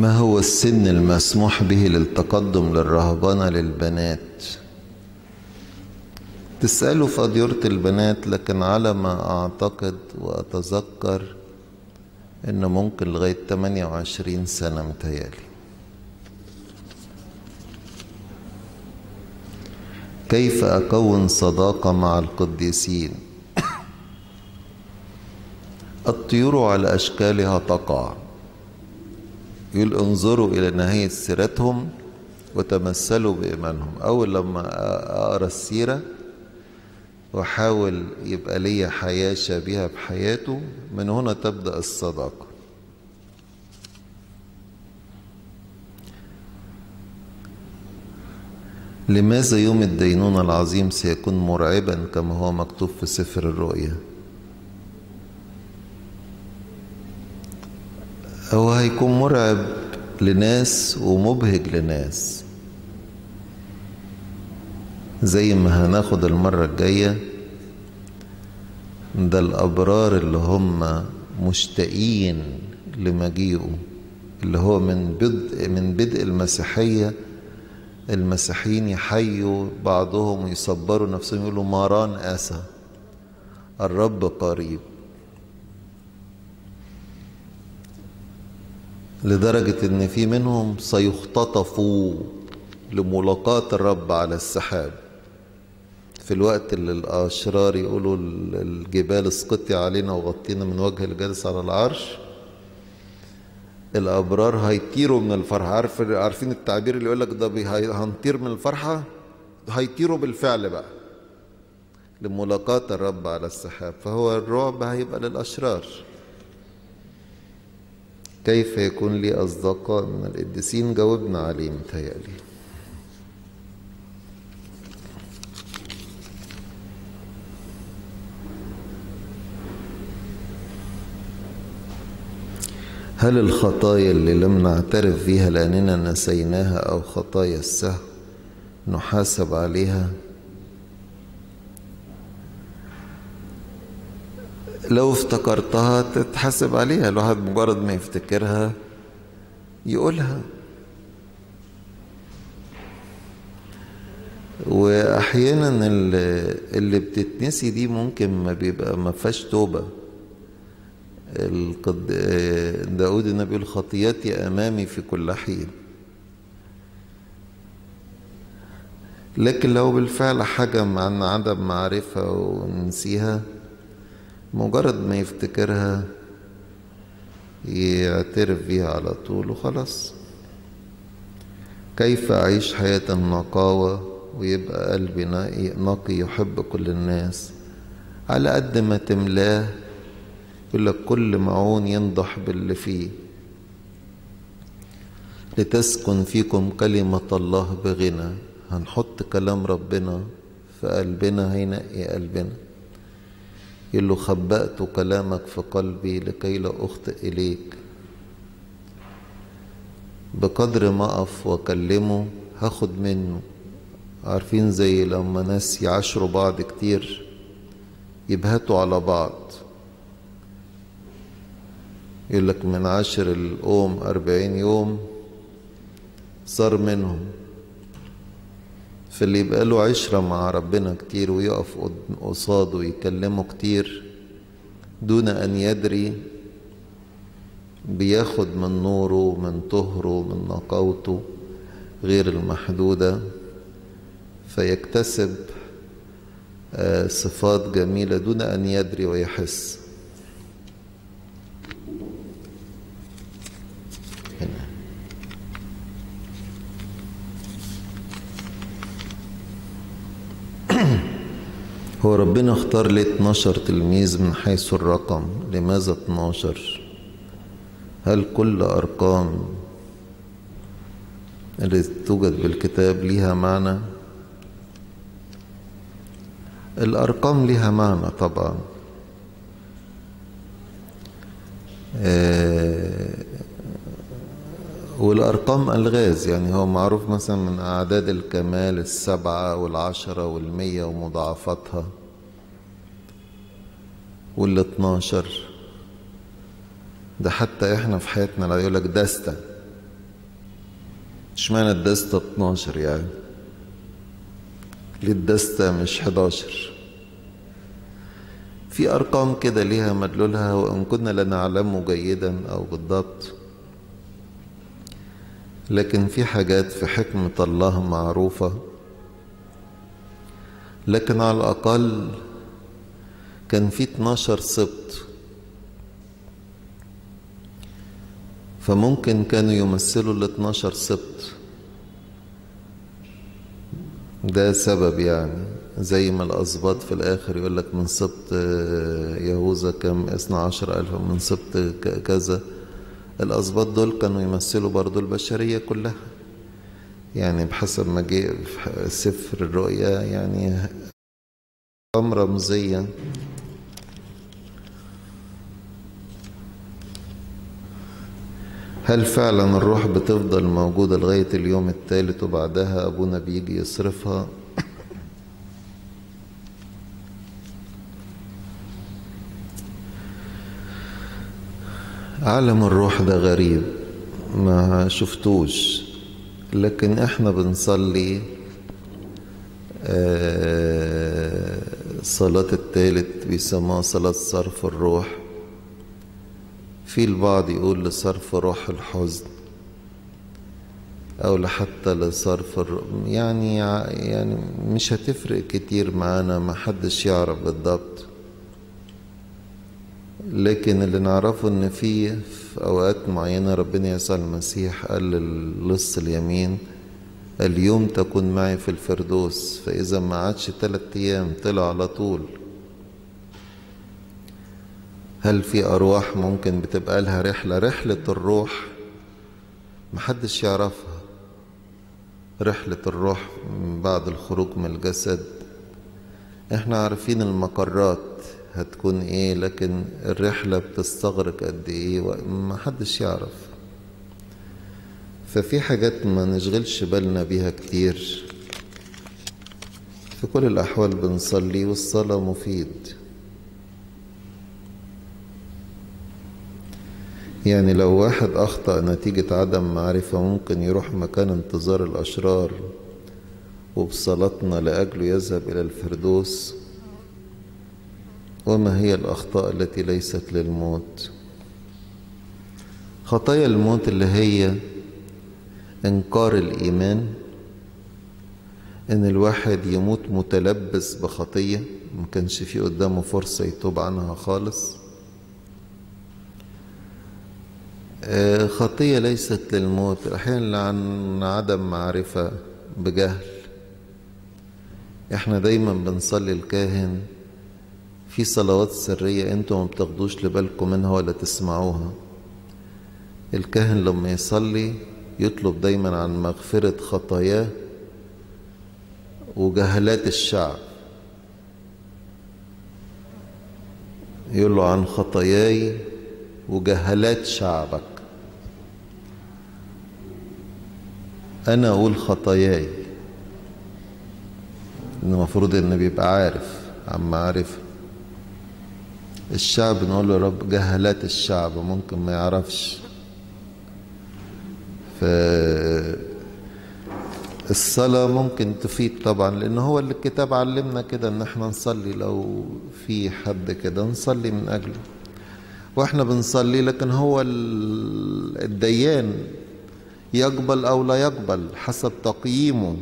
ما هو السن المسموح به للتقدم للرهبنة للبنات تسألوا في أديرة البنات لكن على ما أعتقد وأتذكر إنه ممكن لغاية 28 سنة متهيألي كيف أكون صداقة مع القديسين الطيور على أشكالها تقع يقول انظروا إلى نهاية سيرتهم وتمثلوا بإيمانهم أول لما أقرأ السيرة وأحاول يبقى لي حياة شبيهة بحياته من هنا تبدأ الصداقة لماذا يوم الدينونة العظيم سيكون مرعبا كما هو مكتوب في سفر الرؤيا هو هيكون مرعب لناس ومبهج لناس زي ما هناخد المرة الجاية ده الأبرار اللي هم مشتاقين لمجيئه اللي هو من بدء من بدء المسيحية المسيحيين يحيوا بعضهم ويصبروا نفسهم يقولوا ماران آسى الرب قريب لدرجة إن في منهم سيختطفوا لملاقاة الرب على السحاب في الوقت اللي الأشرار يقولوا الجبال اسقطي علينا وغطينا من وجه الجالس على العرش الأبرار هيطيروا من الفرحة عارف عارفين التعبير اللي يقول لك ده هنطير من الفرحة هيطيروا بالفعل بقى لملاقاة الرب على السحاب فهو الرعب هيبقى للأشرار كيف يكون لي أصدقاء من القديسين جاوبنا عليه متهيألي هل الخطايا اللي لم نعترف بها لأننا نسيناها أو خطايا السهو نحاسب عليها لو افتكرتها تتحاسب عليها الواحد مجرد ما يفتكرها يقولها واحيانا اللي بتتنسي دي ممكن ما بيبقى ما فيهاش توبه القد... داود النبي يقول خطياتي امامي في كل حين لكن لو بالفعل حاجه عن عدم معرفه ونسيها مجرد ما يفتكرها يعترف بيها على طول وخلاص كيف أعيش حياة النقاوة ويبقى قلبي نقي يحب كل الناس على قد ما تملاه يقول لك كل معون ينضح باللي فيه لتسكن فيكم كلمة الله بغنى هنحط كلام ربنا في قلبنا هينقي قلبنا يقول له خبأت كلامك في قلبي لكي لا أخطئ إليك بقدر ما أقف وأكلمه هاخد منه عارفين زي لما ناس يعاشروا بعض كتير يبهتوا على بعض يقول لك من عشر الأم أربعين يوم صار منهم فاللي يبقى له عشرة مع ربنا كتير ويقف قصاده ويكلمه كتير دون أن يدري بياخد من نوره من طهره من نقاوته غير المحدودة فيكتسب صفات جميلة دون أن يدري ويحس هنا هو ربنا اختار لي 12 تلميذ من حيث الرقم لماذا 12 هل كل أرقام اللي توجد بالكتاب ليها معنى الأرقام ليها معنى طبعا والأرقام ألغاز يعني هو معروف مثلا من أعداد الكمال السبعة والعشرة والمية ومضاعفاتها والاتناشر ده حتى احنا في حياتنا لا يقولك دستة اشمعنى الدستة 12 يعني ليه الدستة مش 11 في أرقام كده ليها مدلولها وإن كنا لا نعلمه جيدا أو بالضبط لكن في حاجات في حكمة الله معروفة لكن على الأقل كان في 12 سبط فممكن كانوا يمثلوا ال 12 سبط ده سبب يعني زي ما الأسباط في الآخر يقول لك من سبط يهوذا كم اثنا عشر ألف من سبط كذا الأسباط دول كانوا يمثلوا برضو البشرية كلها يعني بحسب ما جه في سفر الرؤيا يعني أرقام رمزية هل فعلا الروح بتفضل موجودة لغاية اليوم الثالث وبعدها أبونا بيجي يصرفها عالم الروح ده غريب ما شفتوش لكن احنا بنصلي صلاة الثالث بيسموها صلاة صرف الروح في البعض يقول لصرف روح الحزن او لحتى لصرف الر... يعني يعني مش هتفرق كتير معانا ما حدش يعرف بالضبط لكن اللي نعرفه ان في في اوقات معينه ربنا يسوع المسيح قال للص اليمين اليوم تكون معي في الفردوس فاذا ما عادش ثلاث ايام طلع على طول هل في أرواح ممكن بتبقى لها رحلة رحلة الروح محدش يعرفها رحلة الروح من بعد الخروج من الجسد احنا عارفين المقرات هتكون ايه لكن الرحلة بتستغرق قد ايه محدش يعرف ففي حاجات ما نشغلش بالنا بيها كتير في كل الأحوال بنصلي والصلاة مفيد يعني لو واحد أخطأ نتيجة عدم معرفة ممكن يروح مكان انتظار الأشرار وبصلاتنا لأجله يذهب إلى الفردوس وما هي الأخطاء التي ليست للموت خطايا الموت اللي هي إنكار الإيمان إن الواحد يموت متلبس بخطية ما كانش في قدامه فرصة يتوب عنها خالص خطية ليست للموت أحيانا عن عدم معرفة بجهل احنا دايما بنصلي الكاهن في صلوات سرية انتوا ما بتاخدوش لبالكم منها ولا تسمعوها الكاهن لما يصلي يطلب دايما عن مغفرة خطاياه وجهلات الشعب يقول له عن خطاياي وجهلات شعبك أنا أقول خطاياي إن المفروض إن بيبقى عارف عم عارف الشعب نقول له رب جهلات الشعب ممكن ما يعرفش ف الصلاة ممكن تفيد طبعا لأن هو اللي الكتاب علمنا كده إن احنا نصلي لو في حد كده نصلي من أجله واحنا بنصلي لكن هو الديان يقبل او لا يقبل حسب تقييمه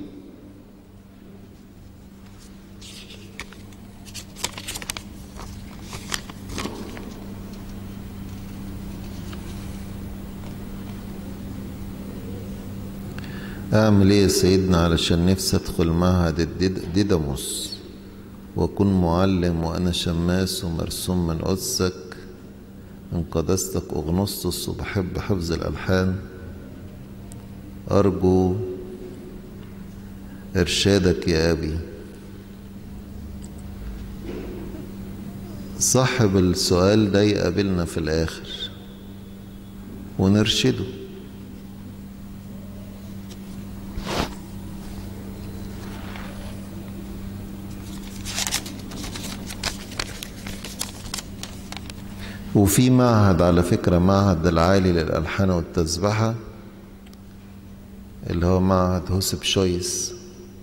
اعمل ايه يا سيدنا علشان نفسي ادخل معهد الديدموس واكون معلم وانا شماس ومرسوم من قدسك من قداستك أغنسطس وبحب حفظ الألحان أرجو إرشادك يا أبي صاحب السؤال ده يقابلنا في الآخر ونرشده وفي معهد على فكرة معهد العالي للألحان والتسبحة اللي هو معهد هوسب شويس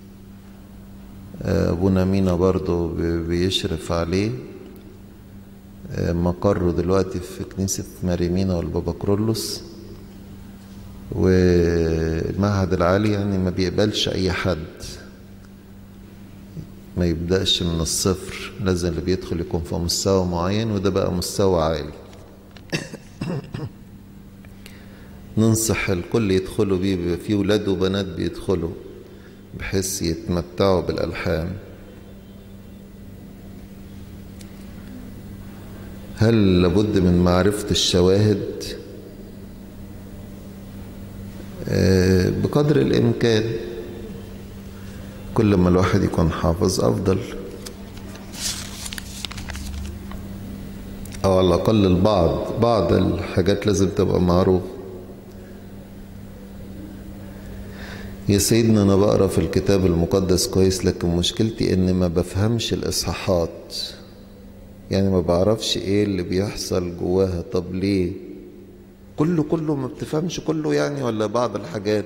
أبونا مينا برضو بيشرف عليه مقره دلوقتي في كنيسة ماريمينا والبابا كرولوس والمعهد العالي يعني ما بيقبلش أي حد ما يبدأش من الصفر لازم اللي بيدخل يكون في مستوى معين وده بقى مستوى عالي ننصح الكل يدخلوا بيه بيبقى في ولاد وبنات بيدخلوا بحيث يتمتعوا بالألحان هل لابد من معرفة الشواهد بقدر الإمكان كل ما الواحد يكون حافظ أفضل أو على الأقل البعض بعض الحاجات لازم تبقى معروفة يا سيدنا أنا بقرأ في الكتاب المقدس كويس لكن مشكلتي إن ما بفهمش الإصحاحات يعني ما بعرفش إيه اللي بيحصل جواها طب ليه كله كله ما بتفهمش كله يعني ولا بعض الحاجات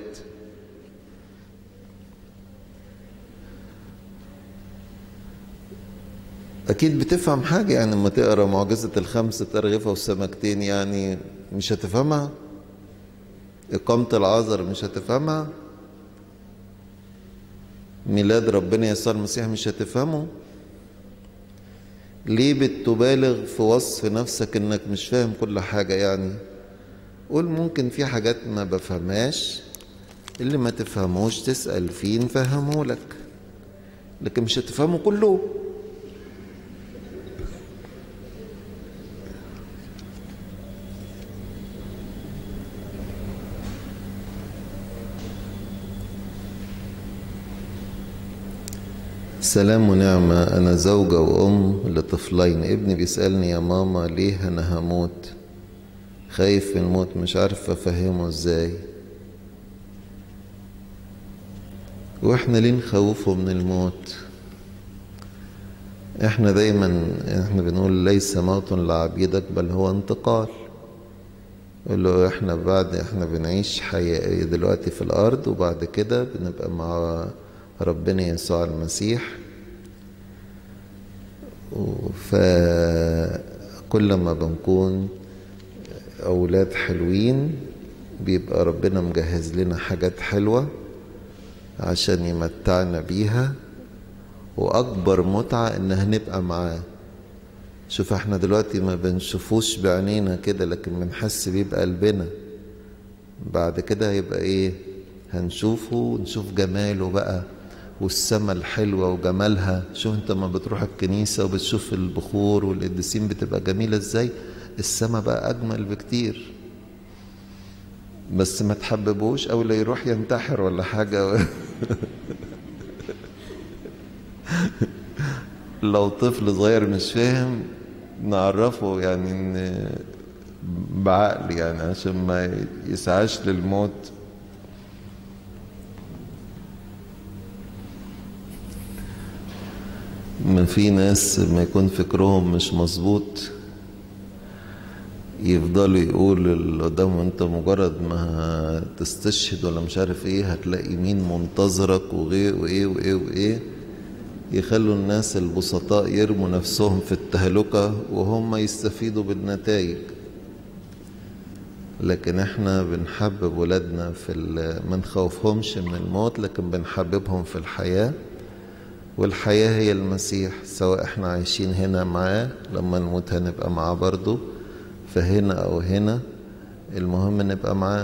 أكيد بتفهم حاجة يعني لما تقرا معجزة الخمسة أرغفة والسمكتين يعني مش هتفهمها إقامة العذر مش هتفهمها ميلاد ربنا يسوع المسيح مش هتفهمه ليه بتبالغ في وصف نفسك انك مش فاهم كل حاجة يعني قول ممكن في حاجات ما بفهمهاش اللي ما تفهموش تسأل فيه نفهمه لك لكن مش هتفهمه كله سلام ونعمة أنا زوجة وأم لطفلين ابني بيسألني يا ماما ليه أنا هموت خايف من الموت مش عارف أفهمه إزاي وإحنا ليه نخوفه من الموت إحنا دايما إحنا بنقول ليس موت لعبيدك بل هو انتقال يقول له إحنا بعد إحنا بنعيش حياة دلوقتي في الأرض وبعد كده بنبقى مع ربنا يسوع المسيح فكل ما بنكون أولاد حلوين بيبقى ربنا مجهز لنا حاجات حلوة عشان يمتعنا بيها وأكبر متعة إن هنبقى معاه شوف احنا دلوقتي ما بنشوفوش بعينينا كده لكن بنحس بيه بقلبنا بعد كده هيبقى ايه هنشوفه ونشوف جماله بقى والسما الحلوة وجمالها شوف انت ما بتروح الكنيسة وبتشوف البخور والقديسين بتبقى جميلة ازاي السما بقى أجمل بكتير بس ما تحببوش أو لا يروح ينتحر ولا حاجة لو طفل صغير مش فاهم نعرفه يعني ان بعقل يعني عشان ما يسعاش للموت ما في ناس ما يكون فكرهم مش مظبوط يفضلوا يقول اللي قدامهم انت مجرد ما تستشهد ولا مش عارف ايه هتلاقي مين منتظرك وايه وايه وايه وايه يخلوا الناس البسطاء يرموا نفسهم في التهلكة وهم يستفيدوا بالنتائج لكن احنا بنحبب ولادنا في ما نخوفهمش من الموت لكن بنحببهم في الحياه والحياة هي المسيح سواء احنا عايشين هنا معاه لما نموت هنبقى معاه برضو فهنا او هنا المهم نبقى معاه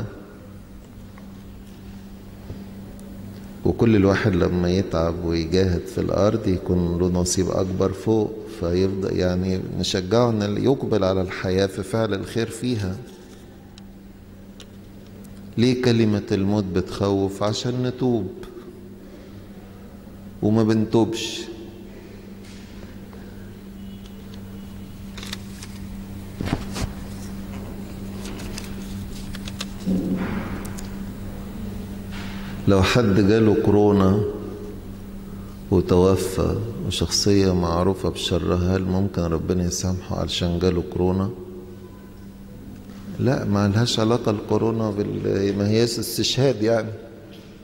وكل الواحد لما يتعب ويجاهد في الأرض يكون له نصيب أكبر فوق فيفضل يعني نشجعه أن يقبل على الحياة في فعل الخير فيها ليه كلمة الموت بتخوف عشان نتوب وما بنتوبش لو حد جاله كورونا وتوفى وشخصية معروفة بشرها هل ممكن ربنا يسامحه علشان جاله كورونا لا ما لهاش علاقة الكورونا بال ما هي استشهاد يعني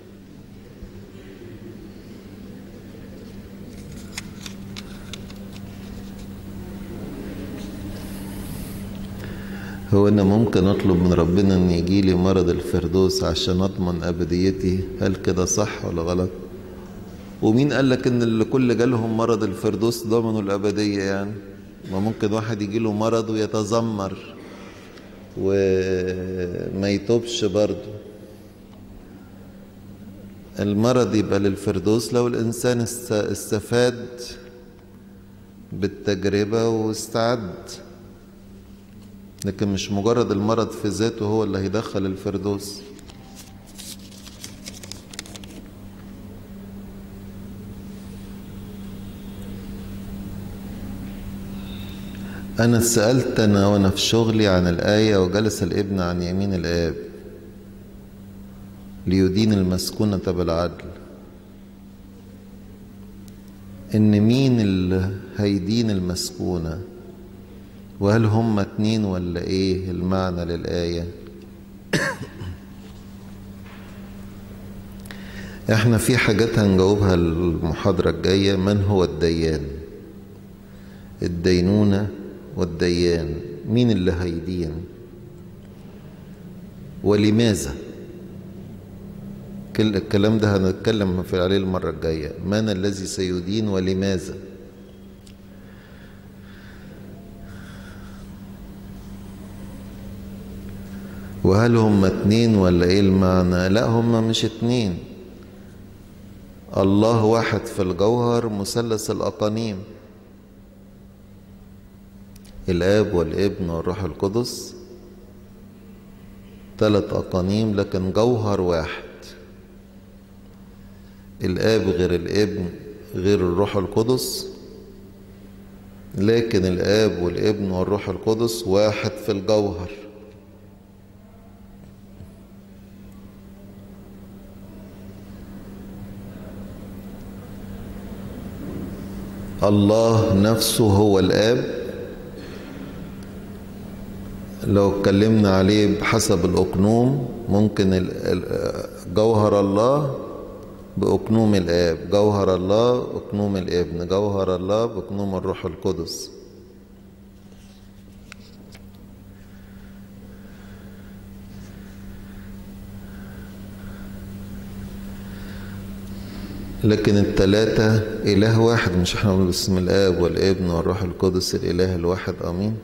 هو أنا ممكن أطلب من ربنا أن يجي لي مرض الفردوس عشان أضمن أبديتي هل كده صح ولا غلط ومين قال لك أن اللي كل جالهم مرض الفردوس ضمنوا الأبدية يعني ما ممكن واحد يجي له مرض ويتذمر وما يتوبش برضه المرض يبقى للفردوس لو الإنسان استفاد بالتجربة واستعد لكن مش مجرد المرض في ذاته هو اللي هيدخل الفردوس أنا سألت أنا وأنا في شغلي عن الآية وجلس الابن عن يمين الآب ليدين المسكونة بالعدل إن مين اللي هيدين المسكونة وهل هم اتنين ولا إيه المعنى للآية احنا في حاجات هنجاوبها المحاضرة الجاية من هو الديان الدينونة والديان مين اللي هيدين ولماذا كل الكلام ده هنتكلم في عليه المرة الجاية من الذي سيدين ولماذا وهل هم اتنين ولا ايه المعنى لا هم مش اتنين الله واحد في الجوهر مثلث الأقانيم الآب والابن والروح القدس ثلاث أقانيم لكن جوهر واحد الآب غير الابن غير الروح القدس لكن الآب والابن والروح القدس واحد في الجوهر الله نفسه هو الآب لو اتكلمنا عليه بحسب الأقنوم ممكن جوهر الله بأقنوم الآب جوهر الله أقنوم الابن جوهر الله بأقنوم الروح القدس لكن التلاتة إله واحد مش احنا بنقول باسم الآب والابن والروح القدس الإله الواحد آمين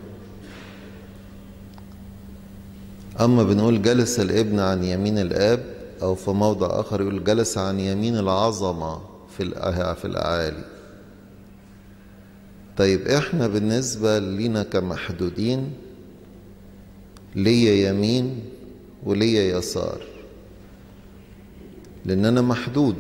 أما بنقول جلس الابن عن يمين الآب أو في موضع آخر يقول جلس عن يمين العظمة في في الأعالي طيب إحنا بالنسبة لينا كمحدودين ليا يمين وليا يسار لأن أنا محدود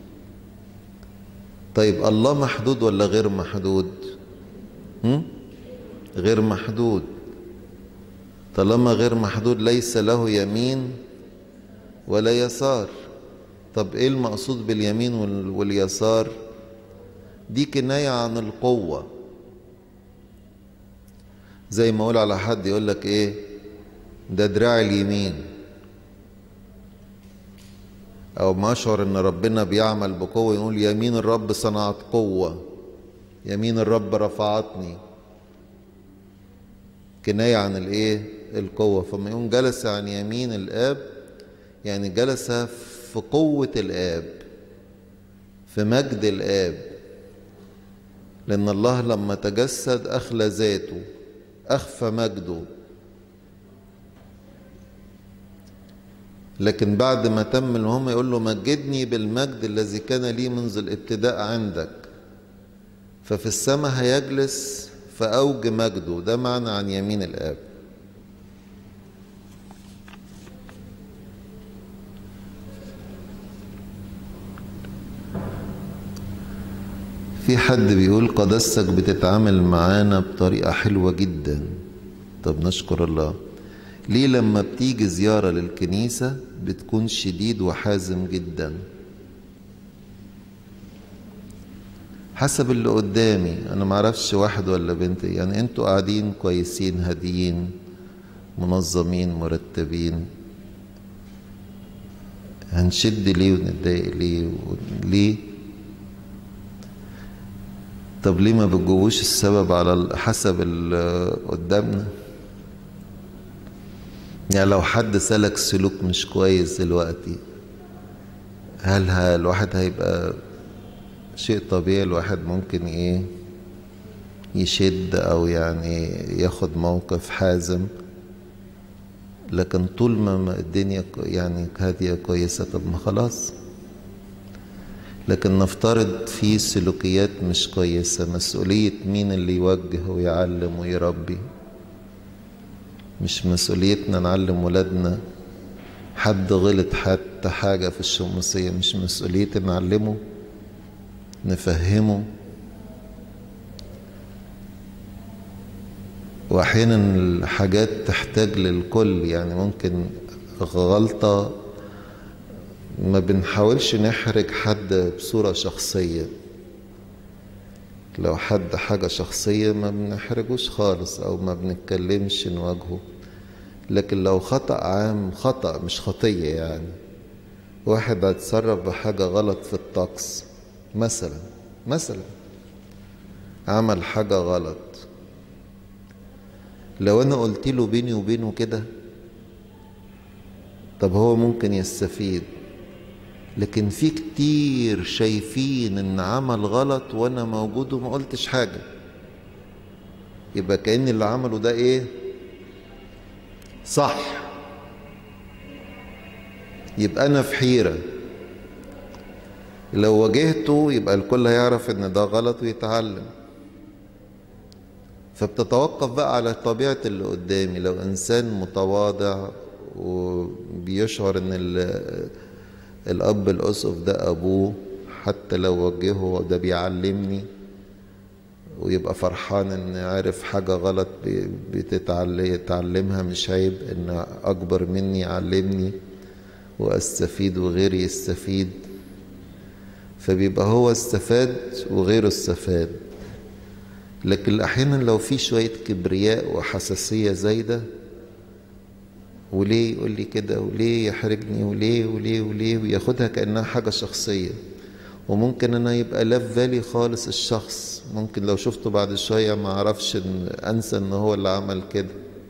طيب الله محدود ولا غير محدود هم؟ غير محدود طالما غير محدود ليس له يمين ولا يسار طب ايه المقصود باليمين واليسار دي كناية عن القوة زي ما اقول على حد يقول لك ايه ده دراع اليمين او ما اشعر ان ربنا بيعمل بقوة يقول يمين الرب صنعت قوة يمين الرب رفعتني كناية عن الايه القوة فما يقول جلس عن يمين الاب يعني جلس في قوة الآب في مجد الآب لأن الله لما تجسد أخلى ذاته أخفى مجده لكن بعد ما تم المهم يقول له مجدني بالمجد الذي كان لي منذ الابتداء عندك ففي السماء هيجلس في أوج مجده ده معنى عن يمين الآب في حد بيقول قدسك بتتعامل معانا بطريقة حلوة جدا طب نشكر الله ليه لما بتيجي زيارة للكنيسة بتكون شديد وحازم جدا حسب اللي قدامي انا معرفش واحد ولا بنت يعني انتوا قاعدين كويسين هاديين منظمين مرتبين هنشد ليه ونتضايق ليه ليه طب ليه ما بتجوش السبب على حسب اللي قدامنا يعني لو حد سلك سلوك مش كويس دلوقتي هل ها الواحد هيبقى شيء طبيعي الواحد ممكن ايه يشد او يعني ياخد موقف حازم لكن طول ما الدنيا يعني هادية كويسة طب ما خلاص لكن نفترض في سلوكيات مش كويسة مسؤولية مين اللي يوجه ويعلم ويربي مش مسؤوليتنا نعلم ولادنا حد غلط حتى حاجة في الشمسية مش مسؤوليتنا نعلمه نفهمه واحيانا الحاجات تحتاج للكل يعني ممكن غلطة ما بنحاولش نحرج حد بصورة شخصية لو حد حاجة شخصية ما بنحرجوش خالص أو ما بنتكلمش نواجهه لكن لو خطأ عام خطأ مش خطية يعني واحد هيتصرف بحاجة غلط في الطقس مثلا مثلا عمل حاجة غلط لو أنا قلت له بيني وبينه كده طب هو ممكن يستفيد لكن في كتير شايفين ان عمل غلط وانا موجود وما قلتش حاجة يبقى كأن اللي عمله ده ايه صح يبقى انا في حيرة لو واجهته يبقى الكل هيعرف ان ده غلط ويتعلم فبتتوقف بقى على طبيعة اللي قدامي لو انسان متواضع وبيشعر ان الاب الاسقف ده ابوه حتى لو وجهه ده بيعلمني ويبقى فرحان ان عارف حاجة غلط بتتعلمها مش عيب ان اكبر مني يعلمني واستفيد وغيري يستفيد فبيبقى هو استفاد وغيره استفاد لكن احيانا لو في شوية كبرياء وحساسية زايدة وليه يقول لي كده وليه يحرجني وليه وليه وليه وياخدها كأنها حاجة شخصية وممكن انا يبقى لا في بالي خالص الشخص ممكن لو شفته بعد شوية ما اعرفش إن انسى ان هو اللي عمل كده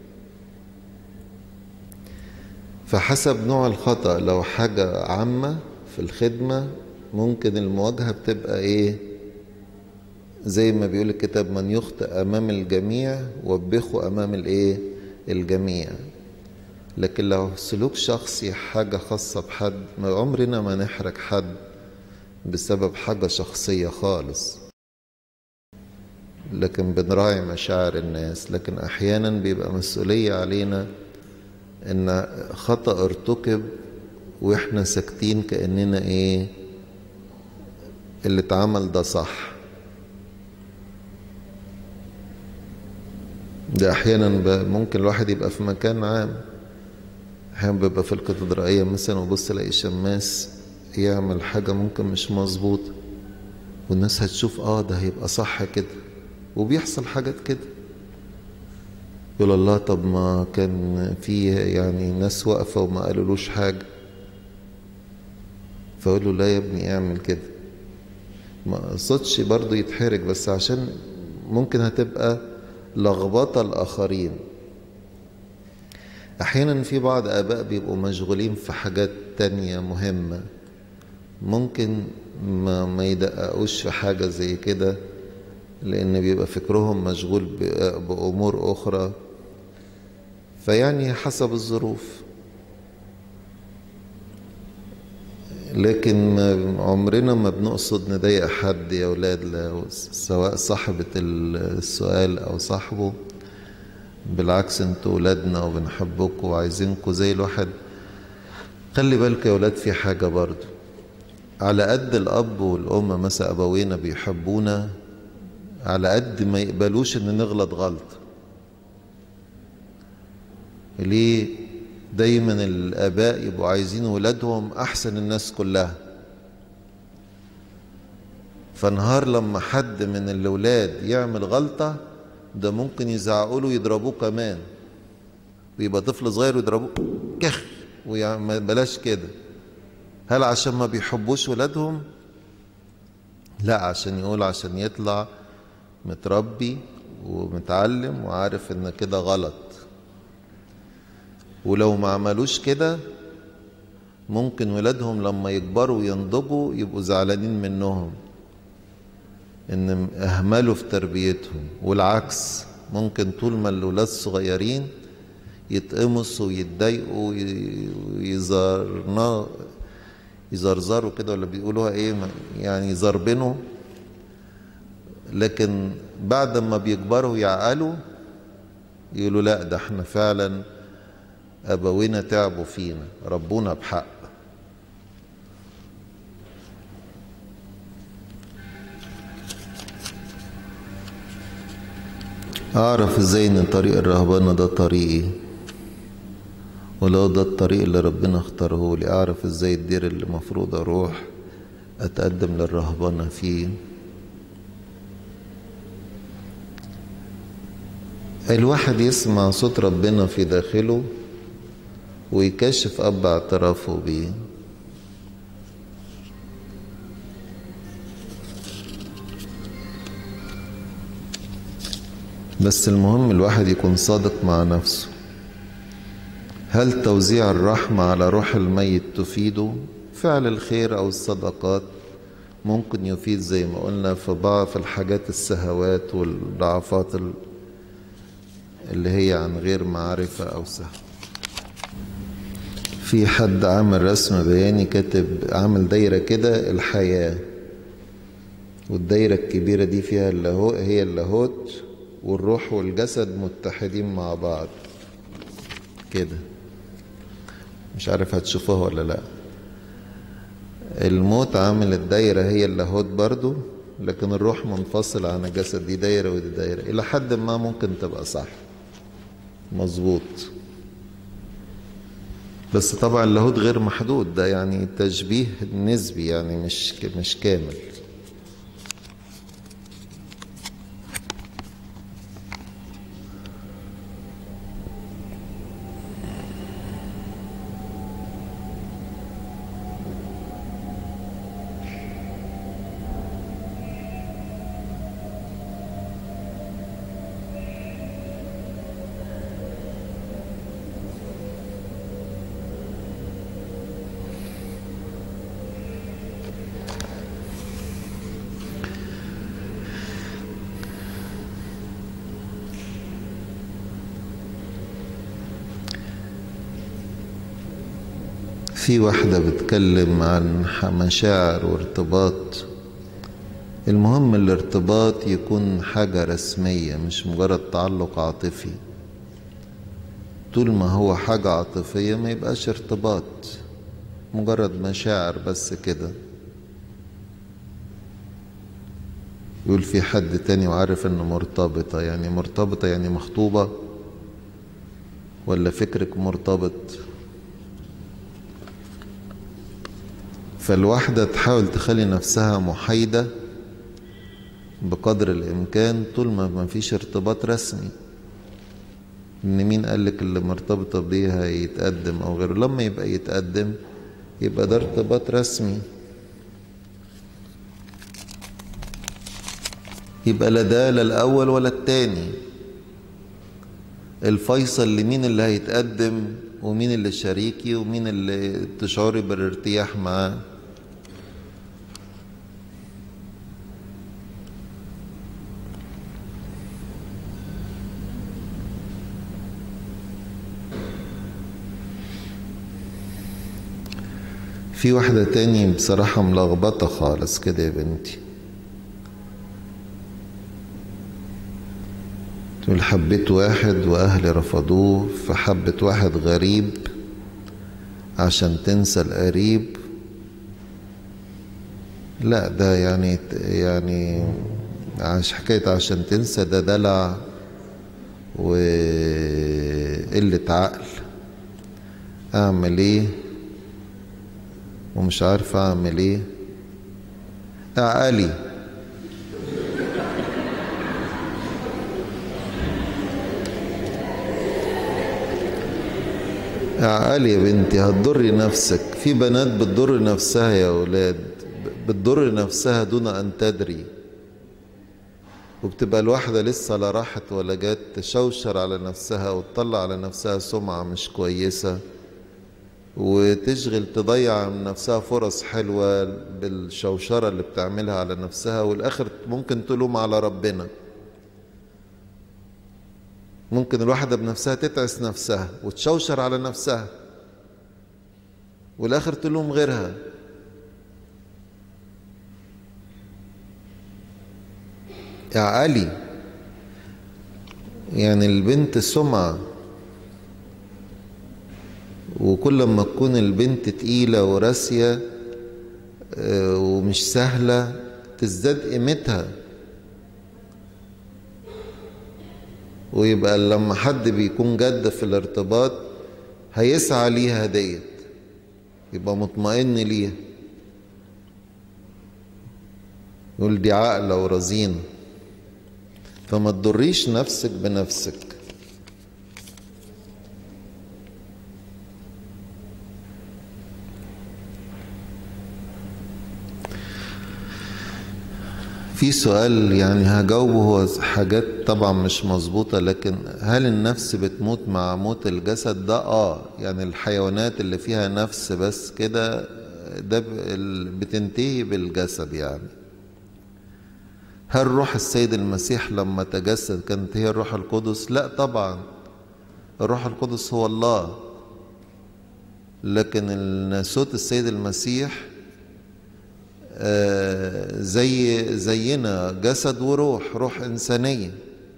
فحسب نوع الخطأ لو حاجة عامة في الخدمة ممكن المواجهة بتبقى ايه زي ما بيقول الكتاب من يخطئ امام الجميع وبخه امام الايه الجميع لكن لو سلوك شخصي حاجة خاصة بحد ما عمرنا ما نحرج حد بسبب حاجة شخصية خالص لكن بنراعي مشاعر الناس لكن أحيانا بيبقى مسؤولية علينا إن خطأ ارتكب وإحنا ساكتين كأننا إيه اللي اتعمل ده صح ده أحيانا ممكن الواحد يبقى في مكان عام احيانا ببقى في الكاتدرائية مثلا وبص الاقي شماس يعمل حاجة ممكن مش مظبوطة والناس هتشوف اه ده هيبقى صح كده وبيحصل حاجات كده يقول الله طب ما كان في يعني ناس واقفة وما قالولوش حاجة فأقول له لا يا ابني اعمل كده ما قصدش برضه يتحرج بس عشان ممكن هتبقى لخبطة الآخرين أحيانا في بعض آباء بيبقوا مشغولين في حاجات تانية مهمة ممكن ما, ما يدققوش في حاجة زي كده لأن بيبقى فكرهم مشغول بأمور أخرى فيعني حسب الظروف لكن عمرنا ما بنقصد نضايق حد يا أولاد سواء صاحبة السؤال أو صاحبه بالعكس انتوا ولادنا وبنحبكم وعايزينكم زي الواحد خلي بالك يا ولاد في حاجة برضو على قد الأب والأم مثلا أبوينا بيحبونا على قد ما يقبلوش إن نغلط غلط ليه دايما الآباء يبقوا عايزين ولادهم أحسن الناس كلها فنهار لما حد من الأولاد يعمل غلطة ده ممكن يزعقوا له يضربوه كمان ويبقى طفل صغير ويضربوه كخ ويعني بلاش كده هل عشان ما بيحبوش ولادهم لا عشان يقول عشان يطلع متربي ومتعلم وعارف ان كده غلط ولو ما عملوش كده ممكن ولادهم لما يكبروا وينضجوا يبقوا زعلانين منهم ان اهملوا في تربيتهم والعكس ممكن طول ما الولاد صغيرين يتقمصوا ويتضايقوا ويزرنا يزرزروا كده ولا بيقولوها ايه يعني يزربنوا لكن بعد ما بيكبروا يعقلوا يقولوا لا ده احنا فعلا ابوينا تعبوا فينا ربونا بحق اعرف ازاي ان طريق الرهبانة ده طريقي ولو ده الطريق اللي ربنا اختاره لي اعرف ازاي الدير اللي مفروض اروح اتقدم للرهبانة فيه الواحد يسمع صوت ربنا في داخله ويكشف اب اعترافه بيه بس المهم الواحد يكون صادق مع نفسه هل توزيع الرحمة على روح الميت تفيده فعل الخير أو الصدقات ممكن يفيد زي ما قلنا في بعض في الحاجات السهوات والضعفات اللي هي عن غير معرفة أو سهو في حد عامل رسم بياني كاتب عامل دايرة كده الحياة والدايرة الكبيرة دي فيها اللاهوت هي اللاهوت والروح والجسد متحدين مع بعض كده مش عارف هتشوفوها ولا لا الموت عامل الدايرة هي اللاهوت برضو لكن الروح منفصل عن الجسد دي دايرة ودي دايرة إلى حد ما ممكن تبقى صح مظبوط بس طبعا اللاهوت غير محدود ده يعني تشبيه نسبي يعني مش مش كامل في واحدة بتكلم عن مشاعر وارتباط المهم الارتباط يكون حاجة رسمية مش مجرد تعلق عاطفي طول ما هو حاجة عاطفية ما يبقاش ارتباط مجرد مشاعر بس كده يقول في حد تاني وعارف انه مرتبطة يعني مرتبطة يعني مخطوبة ولا فكرك مرتبط فالواحدة تحاول تخلي نفسها محايدة بقدر الإمكان طول ما ما فيش ارتباط رسمي إن مين قالك اللي مرتبطة بيه هيتقدم أو غيره لما يبقى يتقدم يبقى ده ارتباط رسمي يبقى لا ده لا الأول ولا التاني الفيصل لمين اللي هيتقدم ومين اللي شريكي ومين اللي تشعري بالارتياح معاه في واحدة تاني بصراحة ملخبطة خالص كده يا بنتي تقول حبيت واحد وأهلي رفضوه فحبت واحد غريب عشان تنسى القريب لا ده يعني يعني عش حكاية عشان تنسى ده دلع وقلة عقل أعمل إيه ومش عارف أعمل إيه أعقلي عقلي يا بنتي هتضري نفسك في بنات بتضر نفسها يا أولاد بتضر نفسها دون أن تدري وبتبقى الواحدة لسه لا راحت ولا جت تشوشر على نفسها وتطلع على نفسها سمعة مش كويسة وتشغل تضيع من نفسها فرص حلوة بالشوشرة اللي بتعملها على نفسها والآخر ممكن تلوم على ربنا ممكن الواحدة بنفسها تتعس نفسها وتشوشر على نفسها والآخر تلوم غيرها يا علي يعني البنت سمعة وكل ما تكون البنت تقيلة وراسية ومش سهلة تزداد قيمتها ويبقى لما حد بيكون جد في الارتباط هيسعى ليها ديت يبقى مطمئن ليها يقول دي عاقلة ورزينة فما تضريش نفسك بنفسك في سؤال يعني هجاوبه هو حاجات طبعا مش مظبوطة لكن هل النفس بتموت مع موت الجسد ده اه يعني الحيوانات اللي فيها نفس بس كده ده بتنتهي بالجسد يعني هل روح السيد المسيح لما تجسد كانت هي الروح القدس لا طبعا الروح القدس هو الله لكن الناسوت السيد المسيح زي زينا جسد وروح روح إنسانية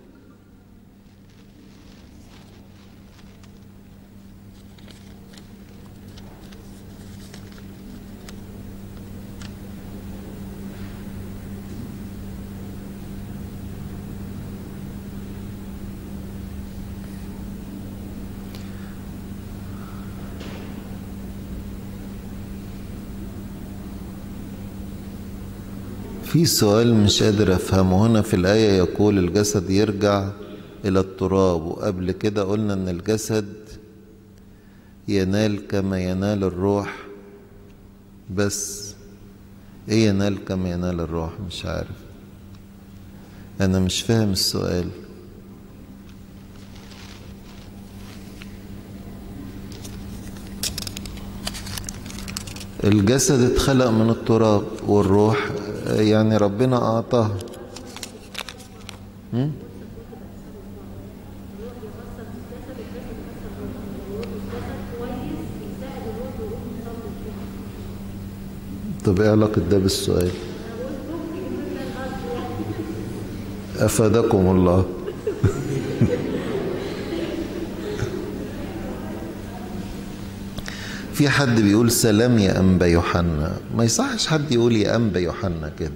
في سؤال مش قادر افهمه هنا في الآية يقول الجسد يرجع إلى التراب وقبل كده قلنا إن الجسد ينال كما ينال الروح بس إيه ينال كما ينال الروح مش عارف أنا مش فاهم السؤال الجسد اتخلق من التراب والروح يعني ربنا أعطاه طب ايه علاقة ده بالسؤال أفادكم الله في حد بيقول سلام يا أنبا يوحنا ما يصحش حد يقول يا أنبا يوحنا كده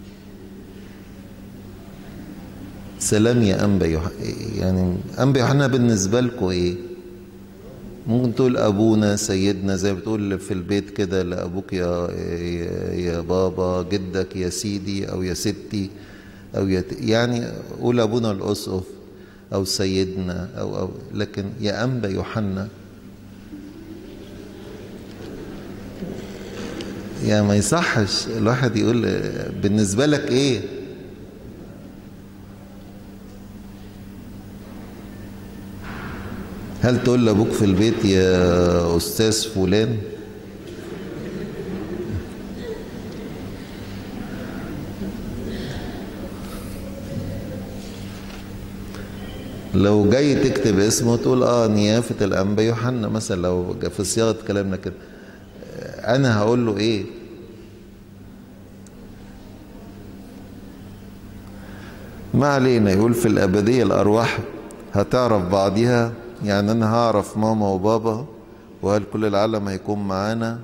سلام يا أنبا يوحنا يعني أنبا يوحنا بالنسبة لكم إيه ممكن تقول أبونا سيدنا زي بتقول في البيت كده لأبوك يا, يا, يا بابا جدك يا سيدي أو يا ستي أو يا يعني قول أبونا الأسقف أو سيدنا أو, أو لكن يا أنبا يوحنا يعني ما يصحش الواحد يقول بالنسبة لك ايه هل تقول لابوك في البيت يا استاذ فلان لو جاي تكتب اسمه تقول اه نيافة الأنبا يوحنا مثلا لو في صياغة كلامنا كده انا هقول له ايه ما علينا يقول في الابديه الارواح هتعرف بعضها يعني انا هعرف ماما وبابا وهل كل العالم هيكون معانا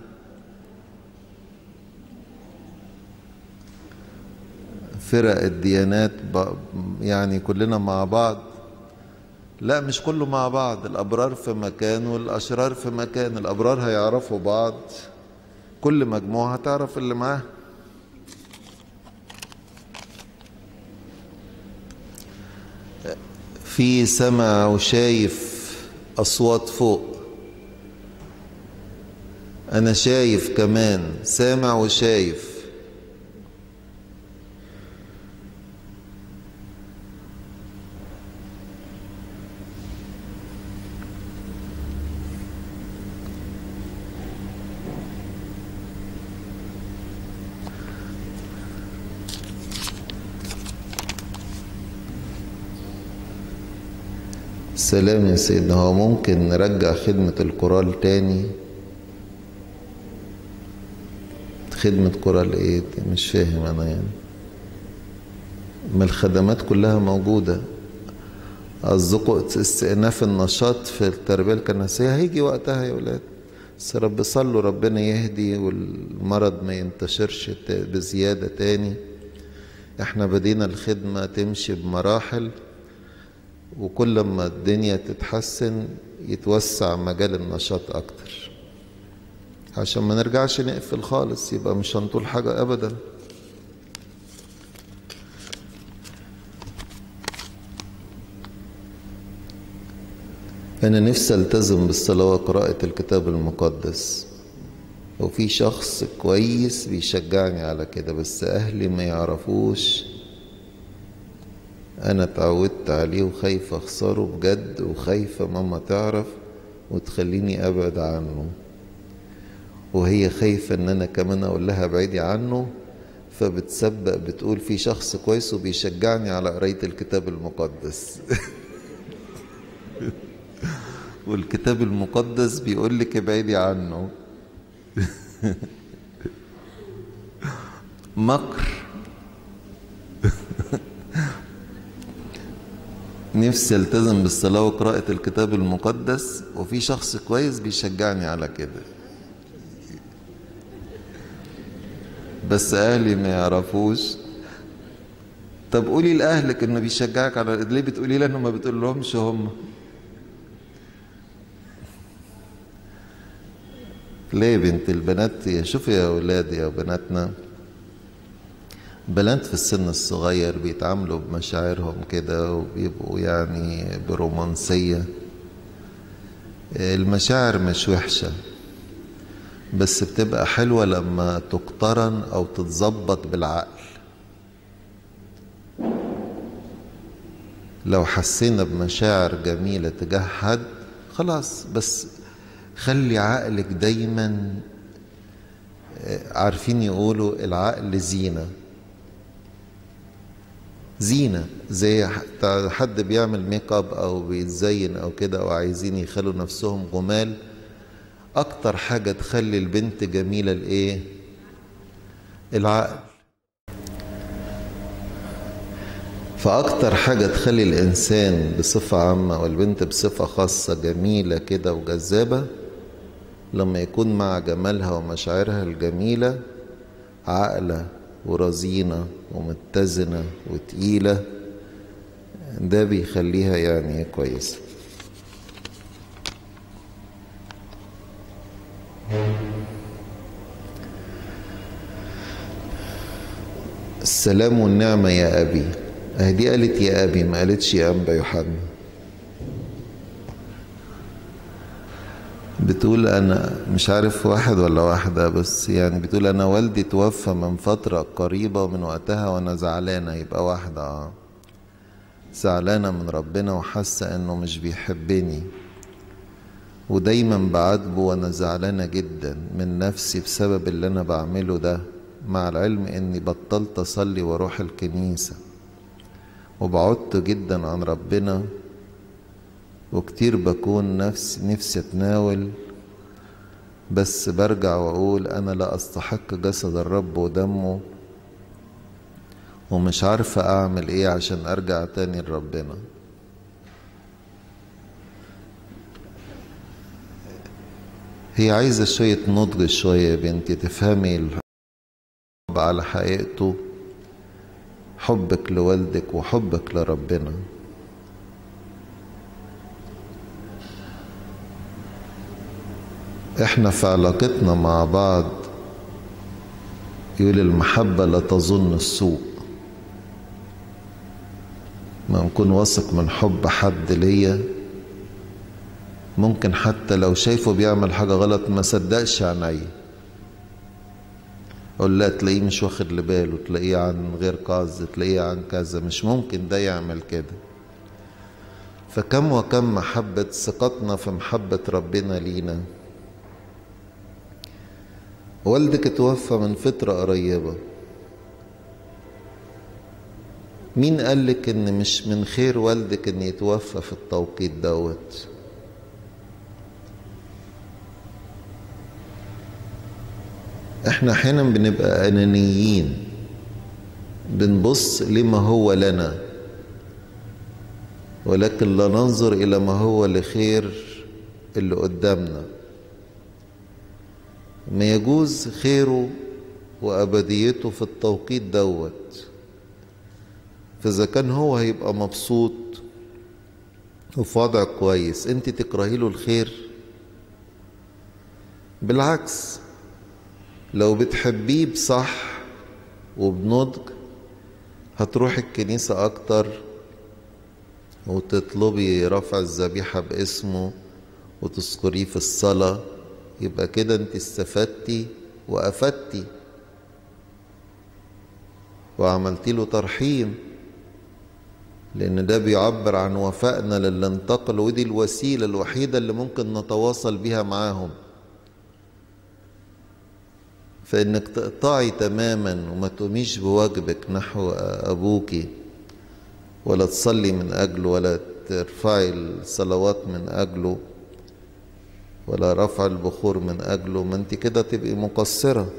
فرق الديانات يعني كلنا مع بعض لا مش كله مع بعض الابرار في مكان والاشرار في مكان الابرار هيعرفوا بعض كل مجموعة هتعرف اللي معاه في سمع وشايف أصوات فوق أنا شايف كمان سامع وشايف سلام يا سيدنا هو ممكن نرجع خدمة الكورال تاني خدمة كورال ايه مش فاهم انا يعني ما الخدمات كلها موجودة قصدكم استئناف النشاط في التربية الكنسية هيجي وقتها يا ولاد بس رب صلوا ربنا يهدي والمرض ما ينتشرش بزيادة تاني احنا بدينا الخدمة تمشي بمراحل وكل ما الدنيا تتحسن يتوسع مجال النشاط اكتر عشان ما نرجعش نقفل خالص يبقى مش هنطول حاجة ابدا أنا نفسي ألتزم بالصلاة وقراءة الكتاب المقدس وفي شخص كويس بيشجعني على كده بس أهلي ما يعرفوش أنا اتعودت عليه وخايفة أخسره بجد وخايفة ماما تعرف وتخليني أبعد عنه وهي خايفة إن أنا كمان أقول لها بعيدي عنه فبتسبق بتقول في شخص كويس وبيشجعني على قراية الكتاب المقدس والكتاب المقدس بيقول لك ابعدي عنه مكر نفسي التزم بالصلاة وقراءة الكتاب المقدس وفي شخص كويس بيشجعني على كده بس أهلي ما يعرفوش طب قولي لأهلك إنه بيشجعك على ليه بتقولي لأنه ما بتقول لهمش هم ليه بنت البنات يا شوفوا يا أولاد يا بناتنا بنات في السن الصغير بيتعاملوا بمشاعرهم كده وبيبقوا يعني برومانسية المشاعر مش وحشة بس بتبقى حلوة لما تقترن أو تتظبط بالعقل لو حسينا بمشاعر جميلة تجاه حد خلاص بس خلي عقلك دايما عارفين يقولوا العقل زينة زينة زي حد بيعمل ميك اب او بيتزين او كده او عايزين يخلوا نفسهم جمال اكتر حاجة تخلي البنت جميلة الايه العقل فأكتر حاجة تخلي الإنسان بصفة عامة والبنت بصفة خاصة جميلة كده وجذابة لما يكون مع جمالها ومشاعرها الجميلة عاقلة ورزينة ومتزنة وتقيلة ده بيخليها يعني كويسة السلام والنعمة يا أبي دي قالت يا أبي ما قالتش يا أنبا يوحنا بتقول أنا مش عارف واحد ولا واحدة بس يعني بتقول أنا والدي توفى من فترة قريبة ومن وقتها وأنا زعلانة يبقى واحدة آه زعلانة من ربنا وحاسة إنه مش بيحبني ودايما بعاتبه وأنا زعلانة جدا من نفسي بسبب اللي أنا بعمله ده مع العلم إني بطلت أصلي وأروح الكنيسة وبعدت جدا عن ربنا وكتير بكون نفسي نفسي اتناول بس برجع واقول انا لا استحق جسد الرب ودمه ومش عارفة اعمل ايه عشان ارجع تاني لربنا هي عايزة شوية نضج شوية يا بنتي تفهمي الحب على حقيقته حبك لوالدك وحبك لربنا احنا في علاقتنا مع بعض يقول المحبة لا تظن السوء ما نكون واثق من حب حد ليا ممكن حتى لو شايفه بيعمل حاجة غلط ما صدقش عينيا اقول لا تلاقيه مش واخد لباله تلاقيه عن غير قصد تلاقيه عن كذا مش ممكن ده يعمل كده فكم وكم محبة ثقتنا في محبة ربنا لينا والدك توفى من فترة قريبة مين قالك ان مش من خير والدك ان يتوفى في التوقيت دوت احنا احيانا بنبقى انانيين بنبص لما هو لنا ولكن لا ننظر الى ما هو لخير اللي قدامنا ما يجوز خيره وابديته في التوقيت دوت فاذا كان هو هيبقى مبسوط وفي وضع كويس انت تكرهي له الخير بالعكس لو بتحبيه بصح وبنضج هتروح الكنيسة أكتر وتطلبي رفع الذبيحة باسمه وتذكريه في الصلاة يبقى كده انت استفدتي وأفدتي وعملتي له ترحيم لأن ده بيعبر عن وفائنا للي انتقل ودي الوسيلة الوحيدة اللي ممكن نتواصل بيها معاهم فإنك تقطعي تماما وما تقوميش بواجبك نحو أبوك ولا تصلي من أجله ولا ترفعي الصلوات من أجله ولا رفع البخور من أجله ما أنت كده تبقي مقصرة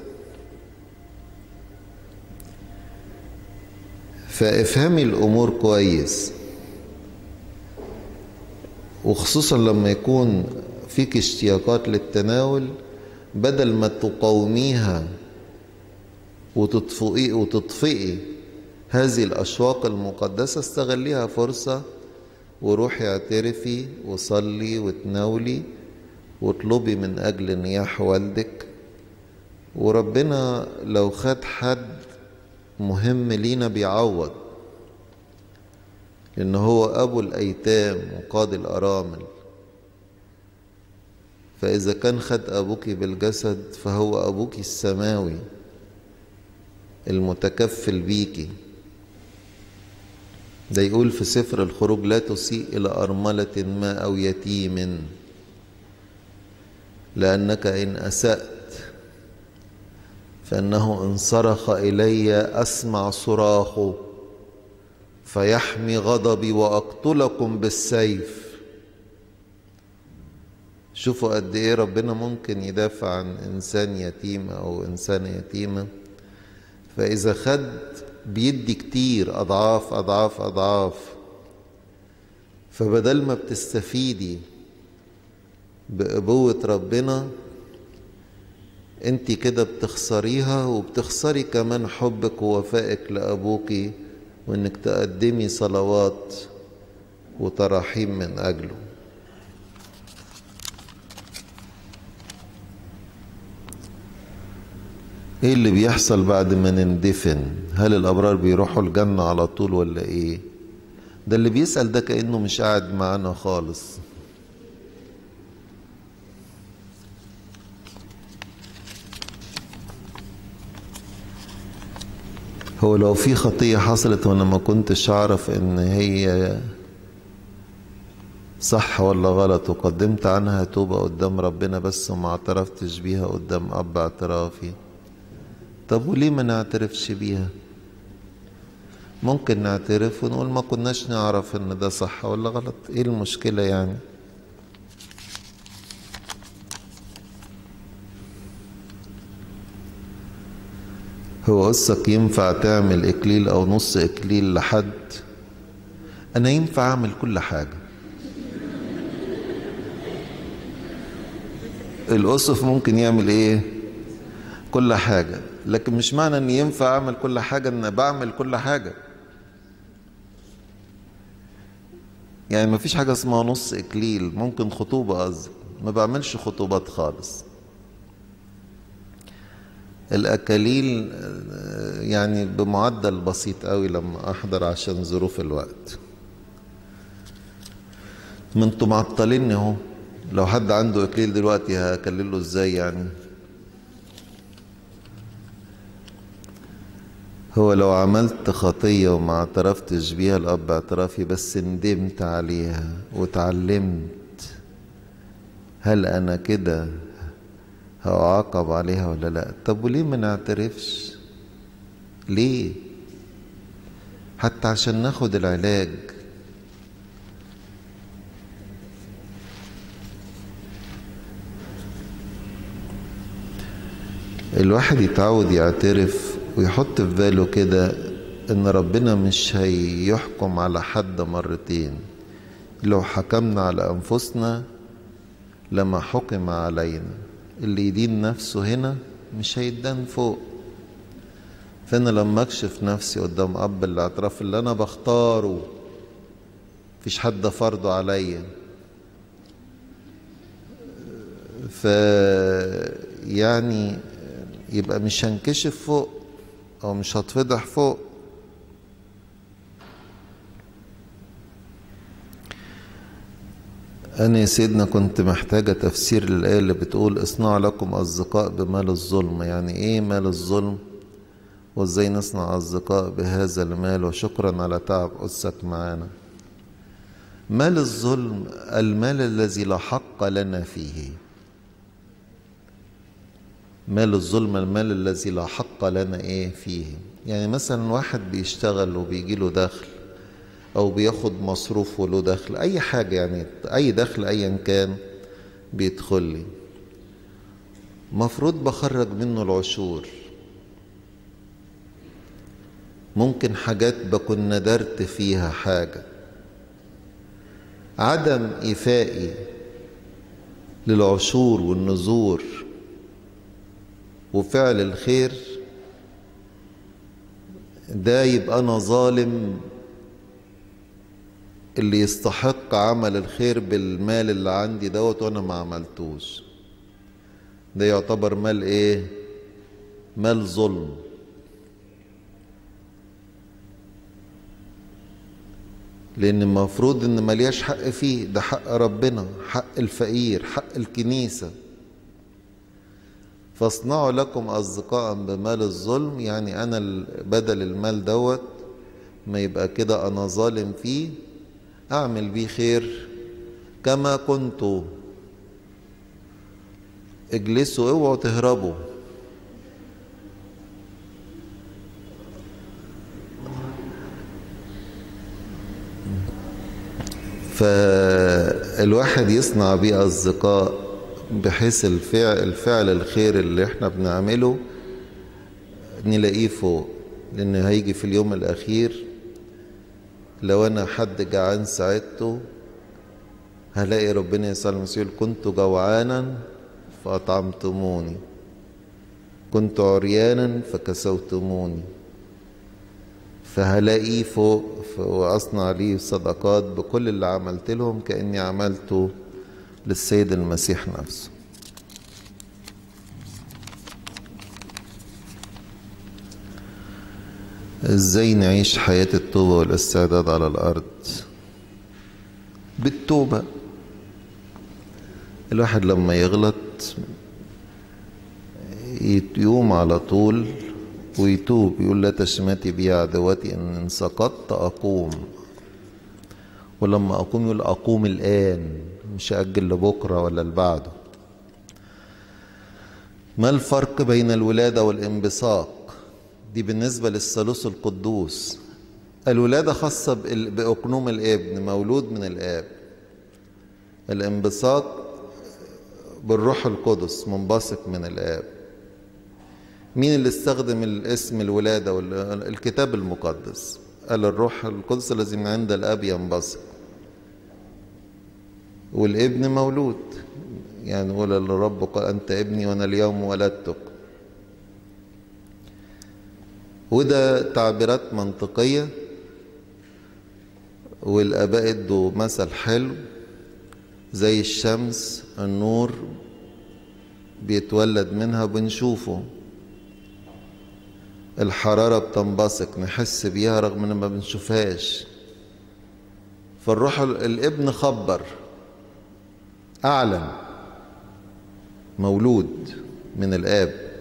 فافهمي الأمور كويس وخصوصا لما يكون فيك اشتياقات للتناول بدل ما تقاوميها وتطفئي وتطفئي هذه الأشواق المقدسة استغليها فرصة وروحي اعترفي وصلي وتناولي واطلبي من أجل نياح والدك وربنا لو خد حد مهم لينا بيعوض لأن هو أبو الأيتام وقاضي الأرامل فإذا كان خد أبوك بالجسد فهو أبوك السماوي المتكفل بيكي ده يقول في سفر الخروج لا تسيء إلى أرملة ما أو يتيم لأنك إن أسأت فإنه إن صرخ إلي أسمع صراخه فيحمي غضبي وأقتلكم بالسيف شوفوا قد ايه ربنا ممكن يدافع عن انسان يتيم او انسانه يتيمه فاذا خد بيدي كتير اضعاف اضعاف اضعاف فبدل ما بتستفيدي بابوه ربنا انت كده بتخسريها وبتخسري كمان حبك ووفائك لابوك وانك تقدمي صلوات وتراحيم من اجله ايه اللي بيحصل بعد ما نندفن هل الابرار بيروحوا الجنة على طول ولا ايه ده اللي بيسأل ده كأنه مش قاعد معانا خالص هو لو في خطية حصلت وانا ما كنتش اعرف ان هي صح ولا غلط وقدمت عنها توبة قدام ربنا بس وما اعترفتش بيها قدام اب اعترافي طب وليه ما نعترفش بيها ممكن نعترف ونقول ما كناش نعرف ان ده صح ولا غلط ايه المشكلة يعني هو قصك ينفع تعمل اكليل او نص اكليل لحد انا ينفع اعمل كل حاجة الاسف ممكن يعمل ايه كل حاجة لكن مش معنى ان ينفع اعمل كل حاجة ان بعمل كل حاجة يعني ما فيش حاجة اسمها نص اكليل ممكن خطوبة قصدي ما بعملش خطوبات خالص الاكاليل يعني بمعدل بسيط قوي لما احضر عشان ظروف الوقت ما انتوا معطليني اهو لو حد عنده اكليل دلوقتي هكلله ازاي يعني هو لو عملت خطية وما اعترفتش بيها الأب اعترافي بس ندمت عليها وتعلمت هل أنا كده هعاقب عليها ولا لا طب وليه ما نعترفش ليه حتى عشان ناخد العلاج الواحد يتعود يعترف ويحط في باله كده ان ربنا مش هيحكم على حد مرتين لو حكمنا على انفسنا لما حكم علينا اللي يدين نفسه هنا مش هيدان فوق فانا لما اكشف نفسي قدام اب الاعتراف اللي انا بختاره مفيش حد فرضه عليا ف يعني يبقى مش هنكشف فوق او مش هتفضح فوق أنا يا سيدنا كنت محتاجة تفسير للآية اللي بتقول اصنعوا لكم أصدقاء بمال الظلم يعني إيه مال الظلم وإزاي نصنع أصدقاء بهذا المال وشكرا على تعب أسك معانا مال الظلم المال الذي لا حق لنا فيه مال الظلم المال الذي لا حق لنا إيه فيه يعني مثلا واحد بيشتغل وبيجيله دخل او بياخد مصروف وله دخل اي حاجه يعني اي دخل ايا كان بيدخل لي مفروض بخرج منه العشور ممكن حاجات بكون ندرت فيها حاجه عدم ايفائي للعشور والنذور وفعل الخير ده يبقى انا ظالم اللي يستحق عمل الخير بالمال اللي عندي دوت وانا ما عملتوش ده يعتبر مال ايه مال ظلم لان المفروض ان ملياش حق فيه ده حق ربنا حق الفقير حق الكنيسه فاصنعوا لكم اصدقاء بمال الظلم يعني انا بدل المال دوت ما يبقى كده انا ظالم فيه أعمل بيه خير كما كنت اجلسوا اوعوا تهربوا فالواحد يصنع بيه أصدقاء بحيث الفعل, الفعل الخير اللي احنا بنعمله نلاقيه فوق لأن هيجي في اليوم الأخير لو انا حد جعان ساعدته هلاقي ربنا يسأل المسيح كنت جوعانا فأطعمتموني كنت عريانا فكسوتموني فهلاقيه فوق وأصنع لي صدقات بكل اللي عملت لهم كأني عملته للسيد المسيح نفسه ازاي نعيش حياة التوبة والاستعداد على الأرض بالتوبة الواحد لما يغلط يقوم على طول ويتوب يقول لا تشمتي بي عدوتي ان سقطت اقوم ولما اقوم يقول اقوم الان مش اجل لبكره ولا لبعده ما الفرق بين الولاده والانبثاق دي بالنسبة للثالوث القدوس الولادة خاصة بأقنوم الابن مولود من الآب الانبساط بالروح القدس منبثق من الآب مين اللي استخدم الاسم الولادة الكتاب المقدس قال الروح القدس الذي من عند الآب ينبثق والابن مولود يعني قول الرب قال أنت ابني وأنا اليوم ولدتك وده تعبيرات منطقية والآباء ادوا مثل حلو زي الشمس النور بيتولد منها بنشوفه الحرارة بتنبثق نحس بيها رغم ان ما بنشوفهاش فالروح الابن خبر أعلن مولود من الآب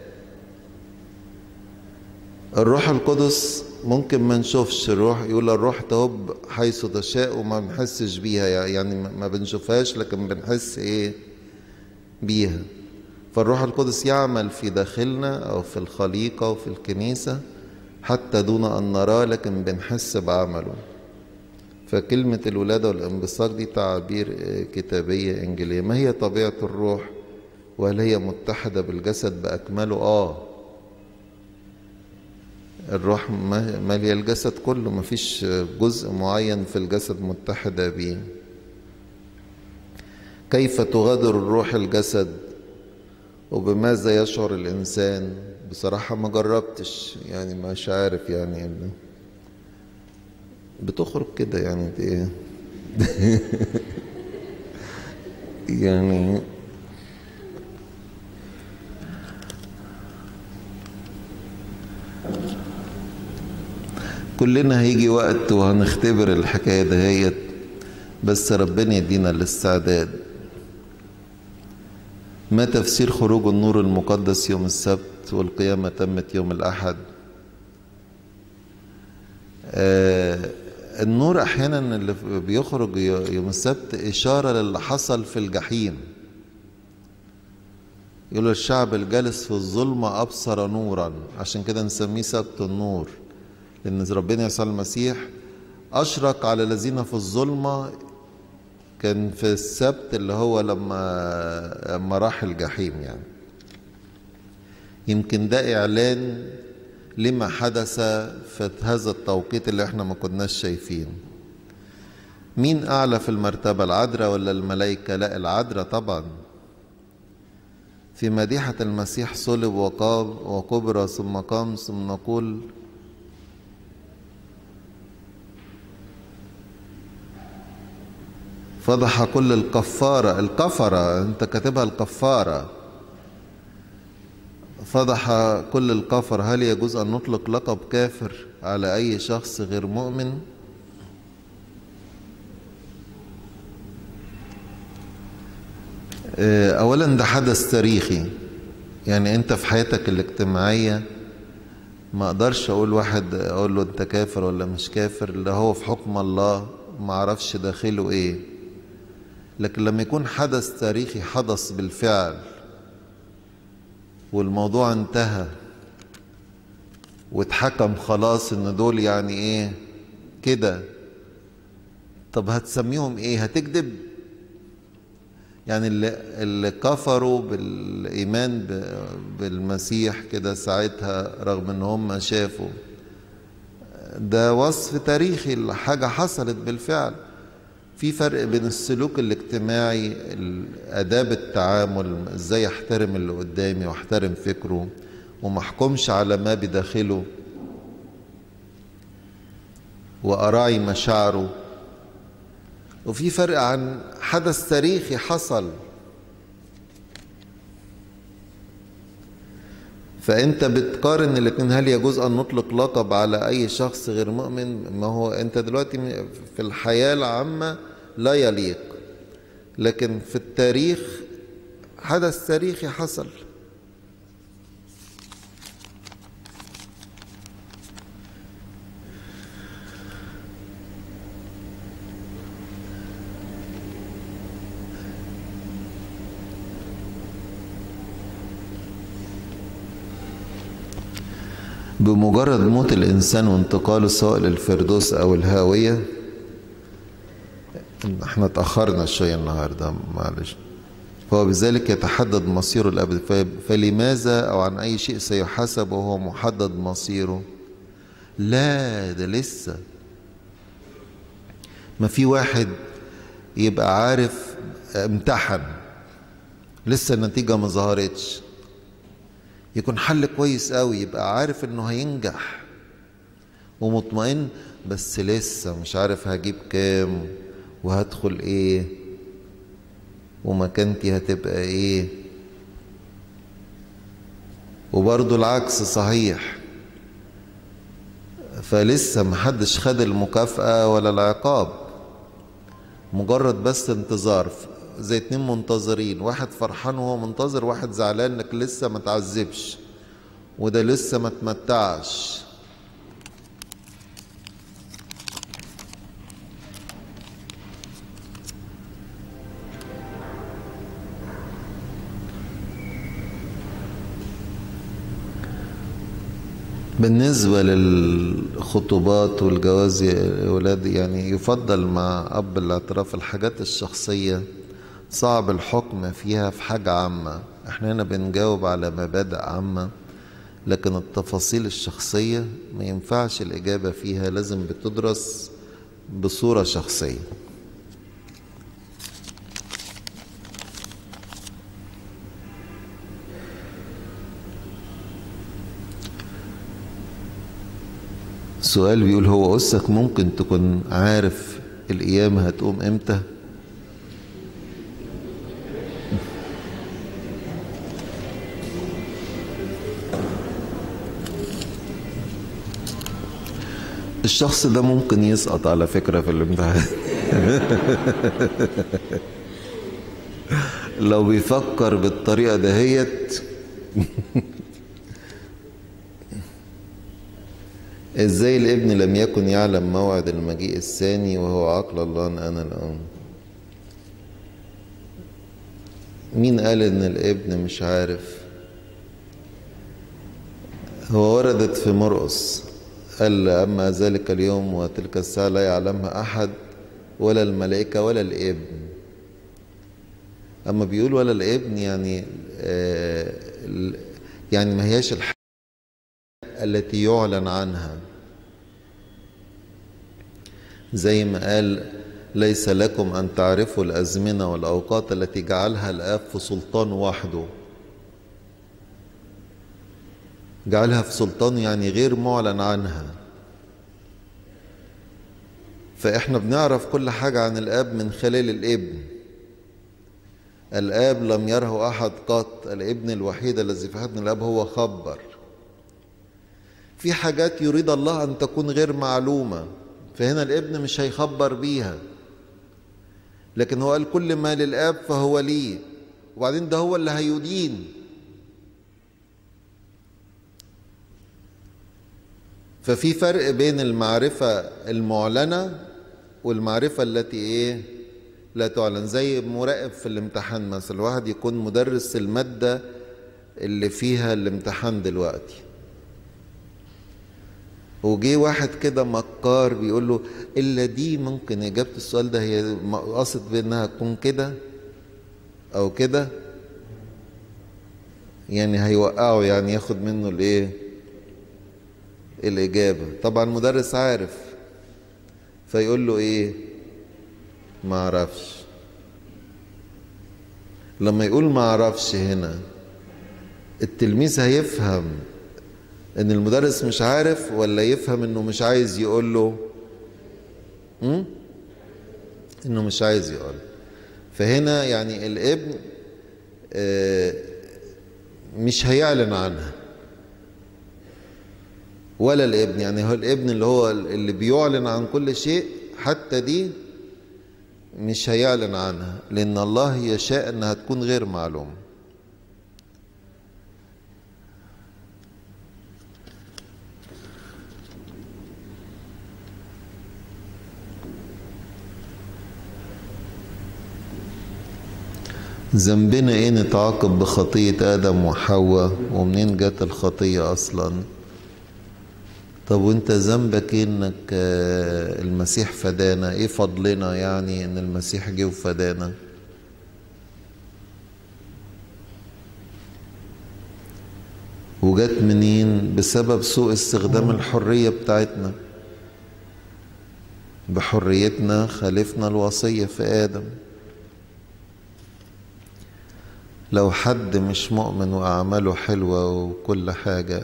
الروح القدس ممكن ما نشوفش الروح يقول الروح تهب حيث تشاء وما بنحسش بيها يعني ما بنشوفهاش لكن بنحس ايه بيها فالروح القدس يعمل في داخلنا او في الخليقه وفي الكنيسه حتى دون أن نراه لكن بنحس بعمله فكلمة الولادة والانبثاق دي تعابير كتابية إنجيلية ما هي طبيعة الروح وهل هي متحدة بالجسد بأكمله آه الروح مالية الجسد كله مفيش جزء معين في الجسد متحدة بيه كيف تغادر الروح الجسد وبماذا يشعر الإنسان بصراحة ما جربتش يعني مش عارف يعني بتخرج كده يعني دي يعني كلنا هيجي وقت وهنختبر الحكاية دهيت بس ربنا يدينا الاستعداد ما تفسير خروج النور المقدس يوم السبت والقيامة تمت يوم الأحد آه النور أحيانا اللي بيخرج يوم السبت إشارة للي حصل في الجحيم يقول الشعب الجالس في الظلمة أبصر نورا عشان كده نسميه سبت النور لأن ربنا يسوع المسيح أشرق على الذين في الظلمة كان في السبت اللي هو لما لما راح الجحيم يعني يمكن ده إعلان لما حدث في هذا التوقيت اللي احنا ما كناش شايفينه مين أعلى في المرتبة العذراء ولا الملائكة لا العذراء طبعا في مديحة المسيح صلب وقام وكبر ثم قام ثم نقول فضح كل الكفارة الكفرة انت كاتبها الكفارة فضح كل الكفر هل يجوز أن نطلق لقب كافر على أي شخص غير مؤمن أولا ده حدث تاريخي يعني أنت في حياتك الاجتماعية ما أقدرش أقول واحد أقول له أنت كافر ولا مش كافر اللي هو في حكم الله ما أعرفش داخله إيه لكن لما يكون حدث تاريخي حدث بالفعل والموضوع انتهى واتحكم خلاص ان دول يعني ايه كده طب هتسميهم ايه هتكذب يعني اللي, اللي كفروا بالايمان بالمسيح كده ساعتها رغم ان هم شافوا ده وصف تاريخي لحاجه حصلت بالفعل في فرق بين السلوك الاجتماعي آداب التعامل ازاي احترم اللي قدامي واحترم فكره وما احكمش على ما بداخله وأراعي مشاعره وفي فرق عن حدث تاريخي حصل فأنت بتقارن الاتنين هل يجوز أن نطلق لقب على أي شخص غير مؤمن ما هو أنت دلوقتي في الحياة العامة لا يليق لكن في التاريخ حدث تاريخي حصل بمجرد موت الإنسان وانتقاله سواء للفردوس أو الهاوية احنا اتأخرنا شوية النهاردة معلش فهو بذلك يتحدد مصيره الأبدي فلماذا أو عن أي شيء سيحاسب وهو محدد مصيره لا ده لسه ما في واحد يبقى عارف امتحن لسه النتيجة ما ظهرتش يكون حل كويس قوي يبقى عارف انه هينجح ومطمئن بس لسه مش عارف هجيب كام وهدخل ايه ومكانتي هتبقى ايه وبرضه العكس صحيح فلسه محدش خد المكافأة ولا العقاب مجرد بس انتظار زي اتنين منتظرين واحد فرحان وهو منتظر واحد زعلان انك لسه ما تعذبش وده لسه ما تمتعش بالنسبة للخطوبات والجواز يا ولاد يعني يفضل مع أب الاعتراف الحاجات الشخصية صعب الحكم فيها في حاجة عامة احنا هنا بنجاوب على مبادئ عامة لكن التفاصيل الشخصية ما ينفعش الإجابة فيها لازم بتدرس بصورة شخصية سؤال بيقول هو أسك ممكن تكون عارف القيامة هتقوم إمتى الشخص ده ممكن يسقط على فكرة في الامتحان لو بيفكر بالطريقة دهيت ازاي الابن لم يكن يعلم موعد المجيء الثاني وهو عقل الله ان انا الان مين قال ان الابن مش عارف هو وردت في مرقس قال أما ذلك اليوم وتلك الساعة لا يعلمها أحد ولا الملائكة ولا الابن أما بيقول ولا الابن يعني آه يعني ما هياش الحاجة التي يعلن عنها زي ما قال ليس لكم أن تعرفوا الأزمنة والأوقات التي جعلها الآب في سلطان وحده جعلها في سلطان يعني غير معلن عنها فإحنا بنعرف كل حاجة عن الآب من خلال الابن الآب لم يره أحد قط الابن الوحيد الذي في حضن الآب هو خبر في حاجات يريد الله أن تكون غير معلومة فهنا الابن مش هيخبر بيها لكن هو قال كل ما للآب فهو لي وبعدين ده هو اللي هيدين ففي فرق بين المعرفة المعلنة والمعرفة التي ايه لا تعلن زي مراقب في الامتحان مثلا الواحد يكون مدرس المادة اللي فيها الامتحان دلوقتي وجي واحد كده مكار بيقول له الا دي ممكن اجابه السؤال ده هي قصد بانها تكون كده او كده يعني هيوقعه يعني ياخد منه الايه الاجابه طبعا المدرس عارف فيقول له ايه ما اعرفش لما يقول ما اعرفش هنا التلميذ هيفهم ان المدرس مش عارف ولا يفهم انه مش عايز يقول له م? انه مش عايز يقول فهنا يعني الابن آه مش هيعلن عنها ولا الابن يعني هو الابن اللي هو اللي بيعلن عن كل شيء حتى دي مش هيعلن عنها لان الله يشاء انها تكون غير معلومه ذنبنا ايه نتعاقب بخطية آدم وحواء ومنين جت الخطية أصلا طب وانت ذنبك ايه انك المسيح فدانا ايه فضلنا يعني ان المسيح جه وفدانا وجت منين بسبب سوء استخدام الحرية بتاعتنا بحريتنا خالفنا الوصية في آدم لو حد مش مؤمن وأعماله حلوة وكل حاجة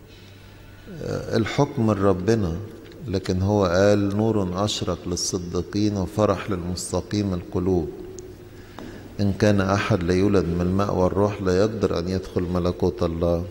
الحكم من ربنا لكن هو قال نور أشرق للصديقين وفرح للمستقيم القلوب إن كان أحد لا يولد من الماء والروح لا يقدر أن يدخل ملكوت الله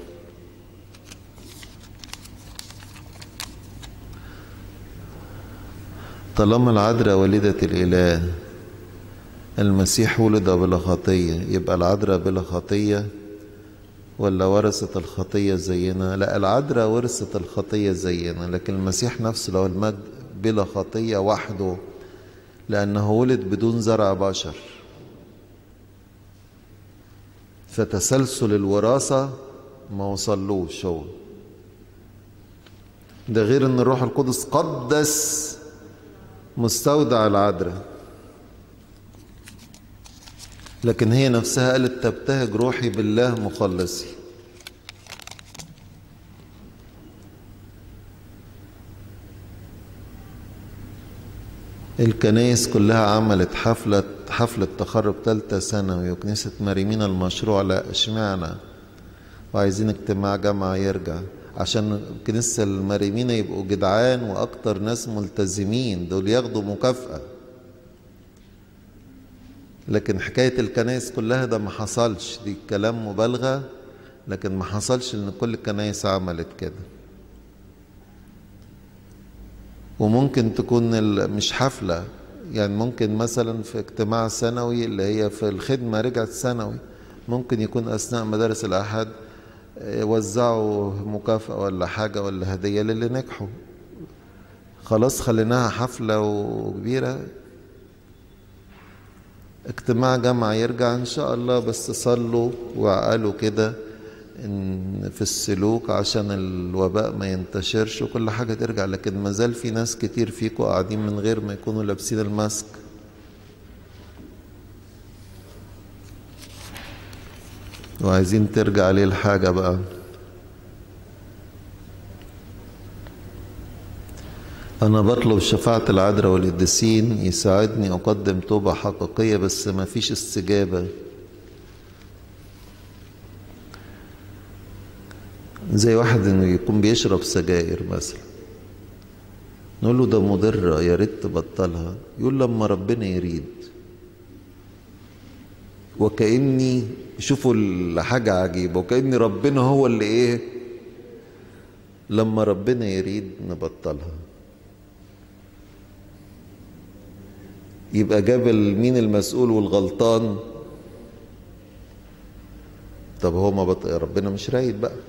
طالما العذراء والدة الإله المسيح ولد بلا خطية يبقى العذراء بلا خطية ولا ورثت الخطية زينا لا العذراء ورثت الخطية زينا لكن المسيح نفسه له المجد بلا خطية وحده لأنه ولد بدون زرع بشر فتسلسل الوراثة ما وصلوش هو ده غير ان الروح القدس قدس مستودع العذراء لكن هي نفسها قالت تبتهج روحي بالله مخلصي الكنايس كلها عملت حفلة حفلة تخرج تالتة ثانوي وكنيسة مريمين المشروع لا اشمعنى وعايزين اجتماع جامعة يرجع عشان كنيسة المريمين يبقوا جدعان وأكتر ناس ملتزمين دول ياخدوا مكافأة لكن حكاية الكنايس كلها ده ما حصلش دي كلام مبالغة لكن ما حصلش ان كل الكنايس عملت كده وممكن تكون مش حفلة يعني ممكن مثلا في اجتماع سنوي اللي هي في الخدمة رجعت سنوي ممكن يكون أثناء مدارس الأحد وزعوا مكافأة ولا حاجة ولا هدية للي نجحوا خلاص خليناها حفلة وكبيرة اجتماع جامعة يرجع إن شاء الله بس صلوا وعقلوا كده إن في السلوك عشان الوباء ما ينتشرش وكل حاجة ترجع لكن ما زال في ناس كتير فيكم قاعدين من غير ما يكونوا لابسين الماسك وعايزين ترجع ليه الحاجة بقى أنا بطلب شفاعة العذراء والقديسين يساعدني أقدم توبة حقيقية بس ما فيش استجابة زي واحد إنه يكون بيشرب سجاير مثلا نقول له ده مضرة يا ريت تبطلها يقول لما ربنا يريد وكأني شوفوا الحاجة عجيبة وكأن ربنا هو اللي ايه لما ربنا يريد نبطلها يبقى جاب مين المسؤول والغلطان طب هو ما بط... ربنا مش رايد بقى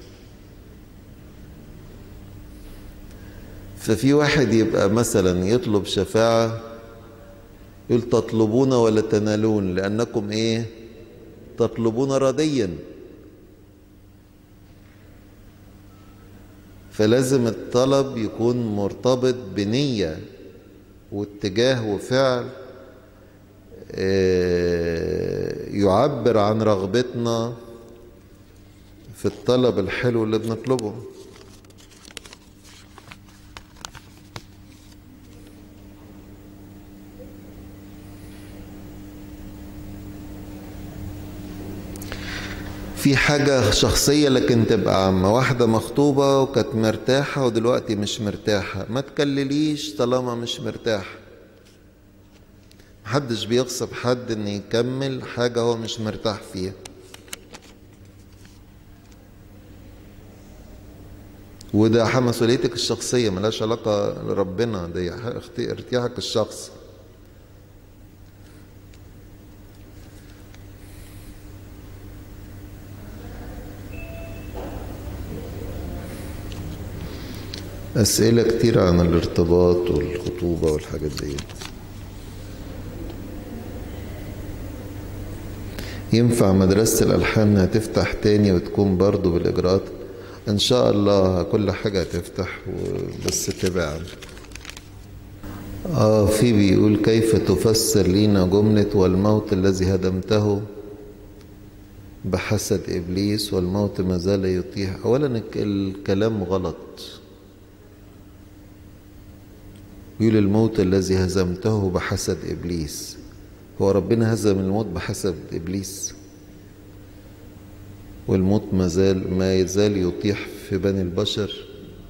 ففي واحد يبقى مثلا يطلب شفاعة يقول تطلبون ولا تنالون لأنكم إيه تطلبون رديا فلازم الطلب يكون مرتبط بنية واتجاه وفعل يعبر عن رغبتنا في الطلب الحلو اللي بنطلبه في حاجة شخصية لكن تبقى عامة واحدة مخطوبة وكانت مرتاحة ودلوقتي مش مرتاحة ما تكلليش طالما مش مرتاحة محدش بيغصب حد ان يكمل حاجة هو مش مرتاح فيها وده مسؤوليتك الشخصية ملاش علاقة لربنا دي ارتياحك الشخصي أسئلة كتير عن الارتباط والخطوبة والحاجات دي ينفع مدرسة الألحان هتفتح تاني وتكون برضو بالإجراءات إن شاء الله كل حاجة هتفتح بس تبع آه في بيقول كيف تفسر لينا جملة والموت الذي هدمته بحسد إبليس والموت ما زال يطيح أولا الكلام غلط يقول الموت الذي هزمته بحسد إبليس هو ربنا هزم الموت بحسد إبليس والموت ما زال ما يزال يطيح في بني البشر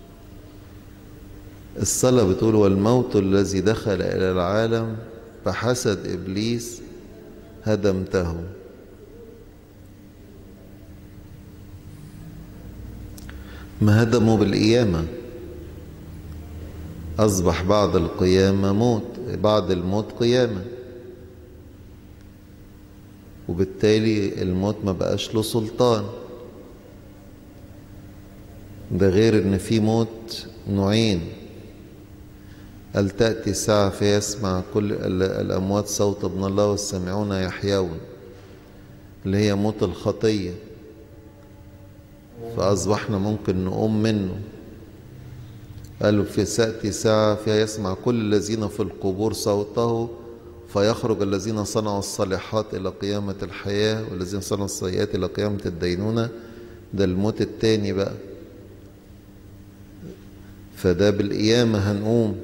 الصلاة بتقول والموت الذي دخل إلى العالم بحسد إبليس هدمته ما هدموا بالقيامة أصبح بعد القيامة موت بعد الموت قيامة وبالتالي الموت ما بقاش له سلطان ده غير ان في موت نوعين هل تأتي ساعة فيسمع كل الأموات صوت ابن الله والسامعون يحيون اللي هي موت الخطية فأصبحنا ممكن نقوم منه قالوا في سأتي ساعة فيها يسمع كل الذين في القبور صوته فيخرج الذين صنعوا الصالحات إلى قيامة الحياة والذين صنعوا السيئات إلى قيامة الدينونة ده الموت التاني بقى فده بالقيامة هنقوم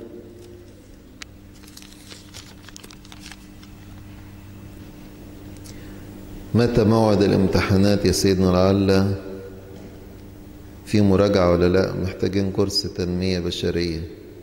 متى موعد الامتحانات يا سيدنا لعل في مراجعة ولا لا محتاجين كورس تنمية بشرية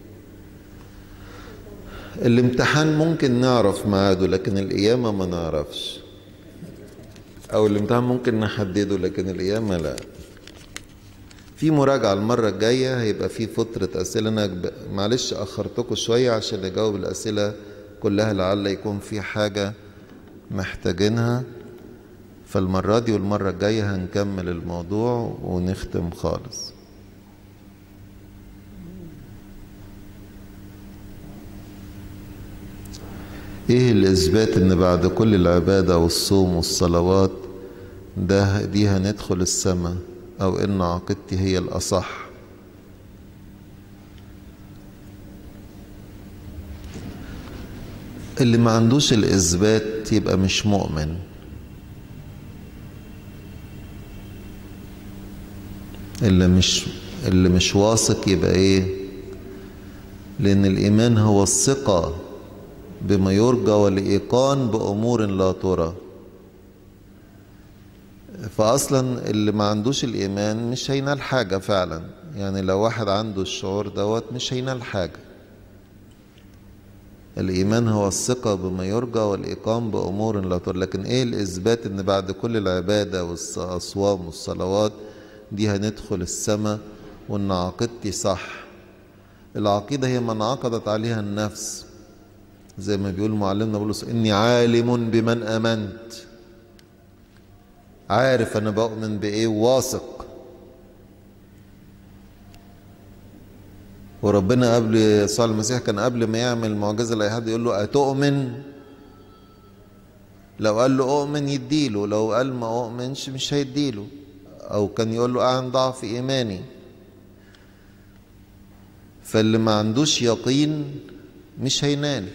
الامتحان ممكن نعرف ميعاده لكن القيامة ما نعرفش أو الامتحان ممكن نحدده لكن القيامة لا في مراجعة المرة الجاية هيبقى في فترة أسئلة أنا معلش أخرتكم شوية عشان أجاوب الأسئلة كلها لعل يكون في حاجة محتاجينها فالمرة دي والمرة الجاية هنكمل الموضوع ونختم خالص ايه الاثبات ان بعد كل العبادة والصوم والصلوات ده دي هندخل السماء او ان عقيدتي هي الاصح اللي ما عندوش الاثبات يبقى مش مؤمن اللي مش اللي مش واثق يبقى ايه لان الايمان هو الثقه بما يرجى والايقان بامور لا ترى فاصلا اللي ما عندوش الايمان مش هينال حاجه فعلا يعني لو واحد عنده الشعور دوت مش هينال حاجه الايمان هو الثقه بما يرجى والايقان بامور لا ترى لكن ايه الاثبات ان بعد كل العباده والصوام والصلوات دي هندخل السماء وان عقيدتي صح العقيده هي من عقدت عليها النفس زي ما بيقول معلمنا بولس اني عالم بمن امنت عارف انا بؤمن بايه واثق وربنا قبل يسوع المسيح كان قبل ما يعمل معجزه لاي حد يقول له اتؤمن لو قال له اؤمن يديله لو قال ما اؤمنش مش هيديله او كان يقول له اعن ضعف ايماني فاللي ما عندوش يقين مش هينال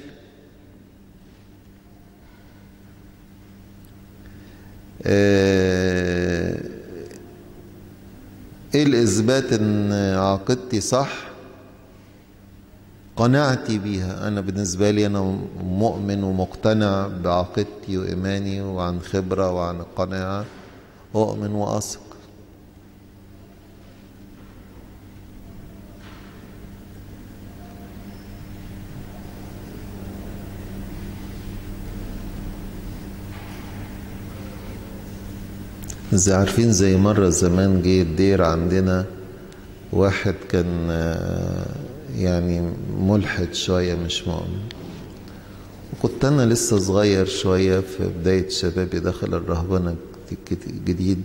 ايه الاثبات ان عقيدتي صح قناعتي بيها انا بالنسبه لي انا مؤمن ومقتنع بعقيدتي وايماني وعن خبره وعن قناعه اؤمن واثق زي عارفين زي مرة زمان جه الدير عندنا واحد كان يعني ملحد شوية مش مؤمن وكنت أنا لسه صغير شوية في بداية شبابي داخل الرهبنة جديد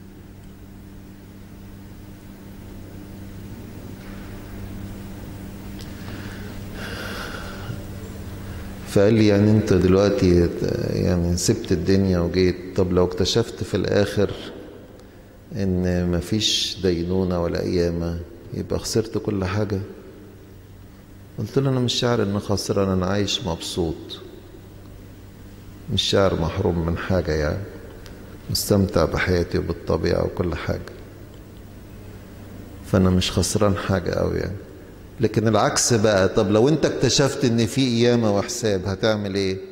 فقال لي يعني انت دلوقتي يعني سبت الدنيا وجيت طب لو اكتشفت في الاخر ان مفيش دينونة ولا قيامة يبقى خسرت كل حاجة قلت له انا مش شاعر ان خسران انا عايش مبسوط مش شاعر محروم من حاجة يعني مستمتع بحياتي وبالطبيعة وكل حاجة فانا مش خسران حاجة قوي يعني لكن العكس بقى طب لو انت اكتشفت ان في قيامه وحساب هتعمل ايه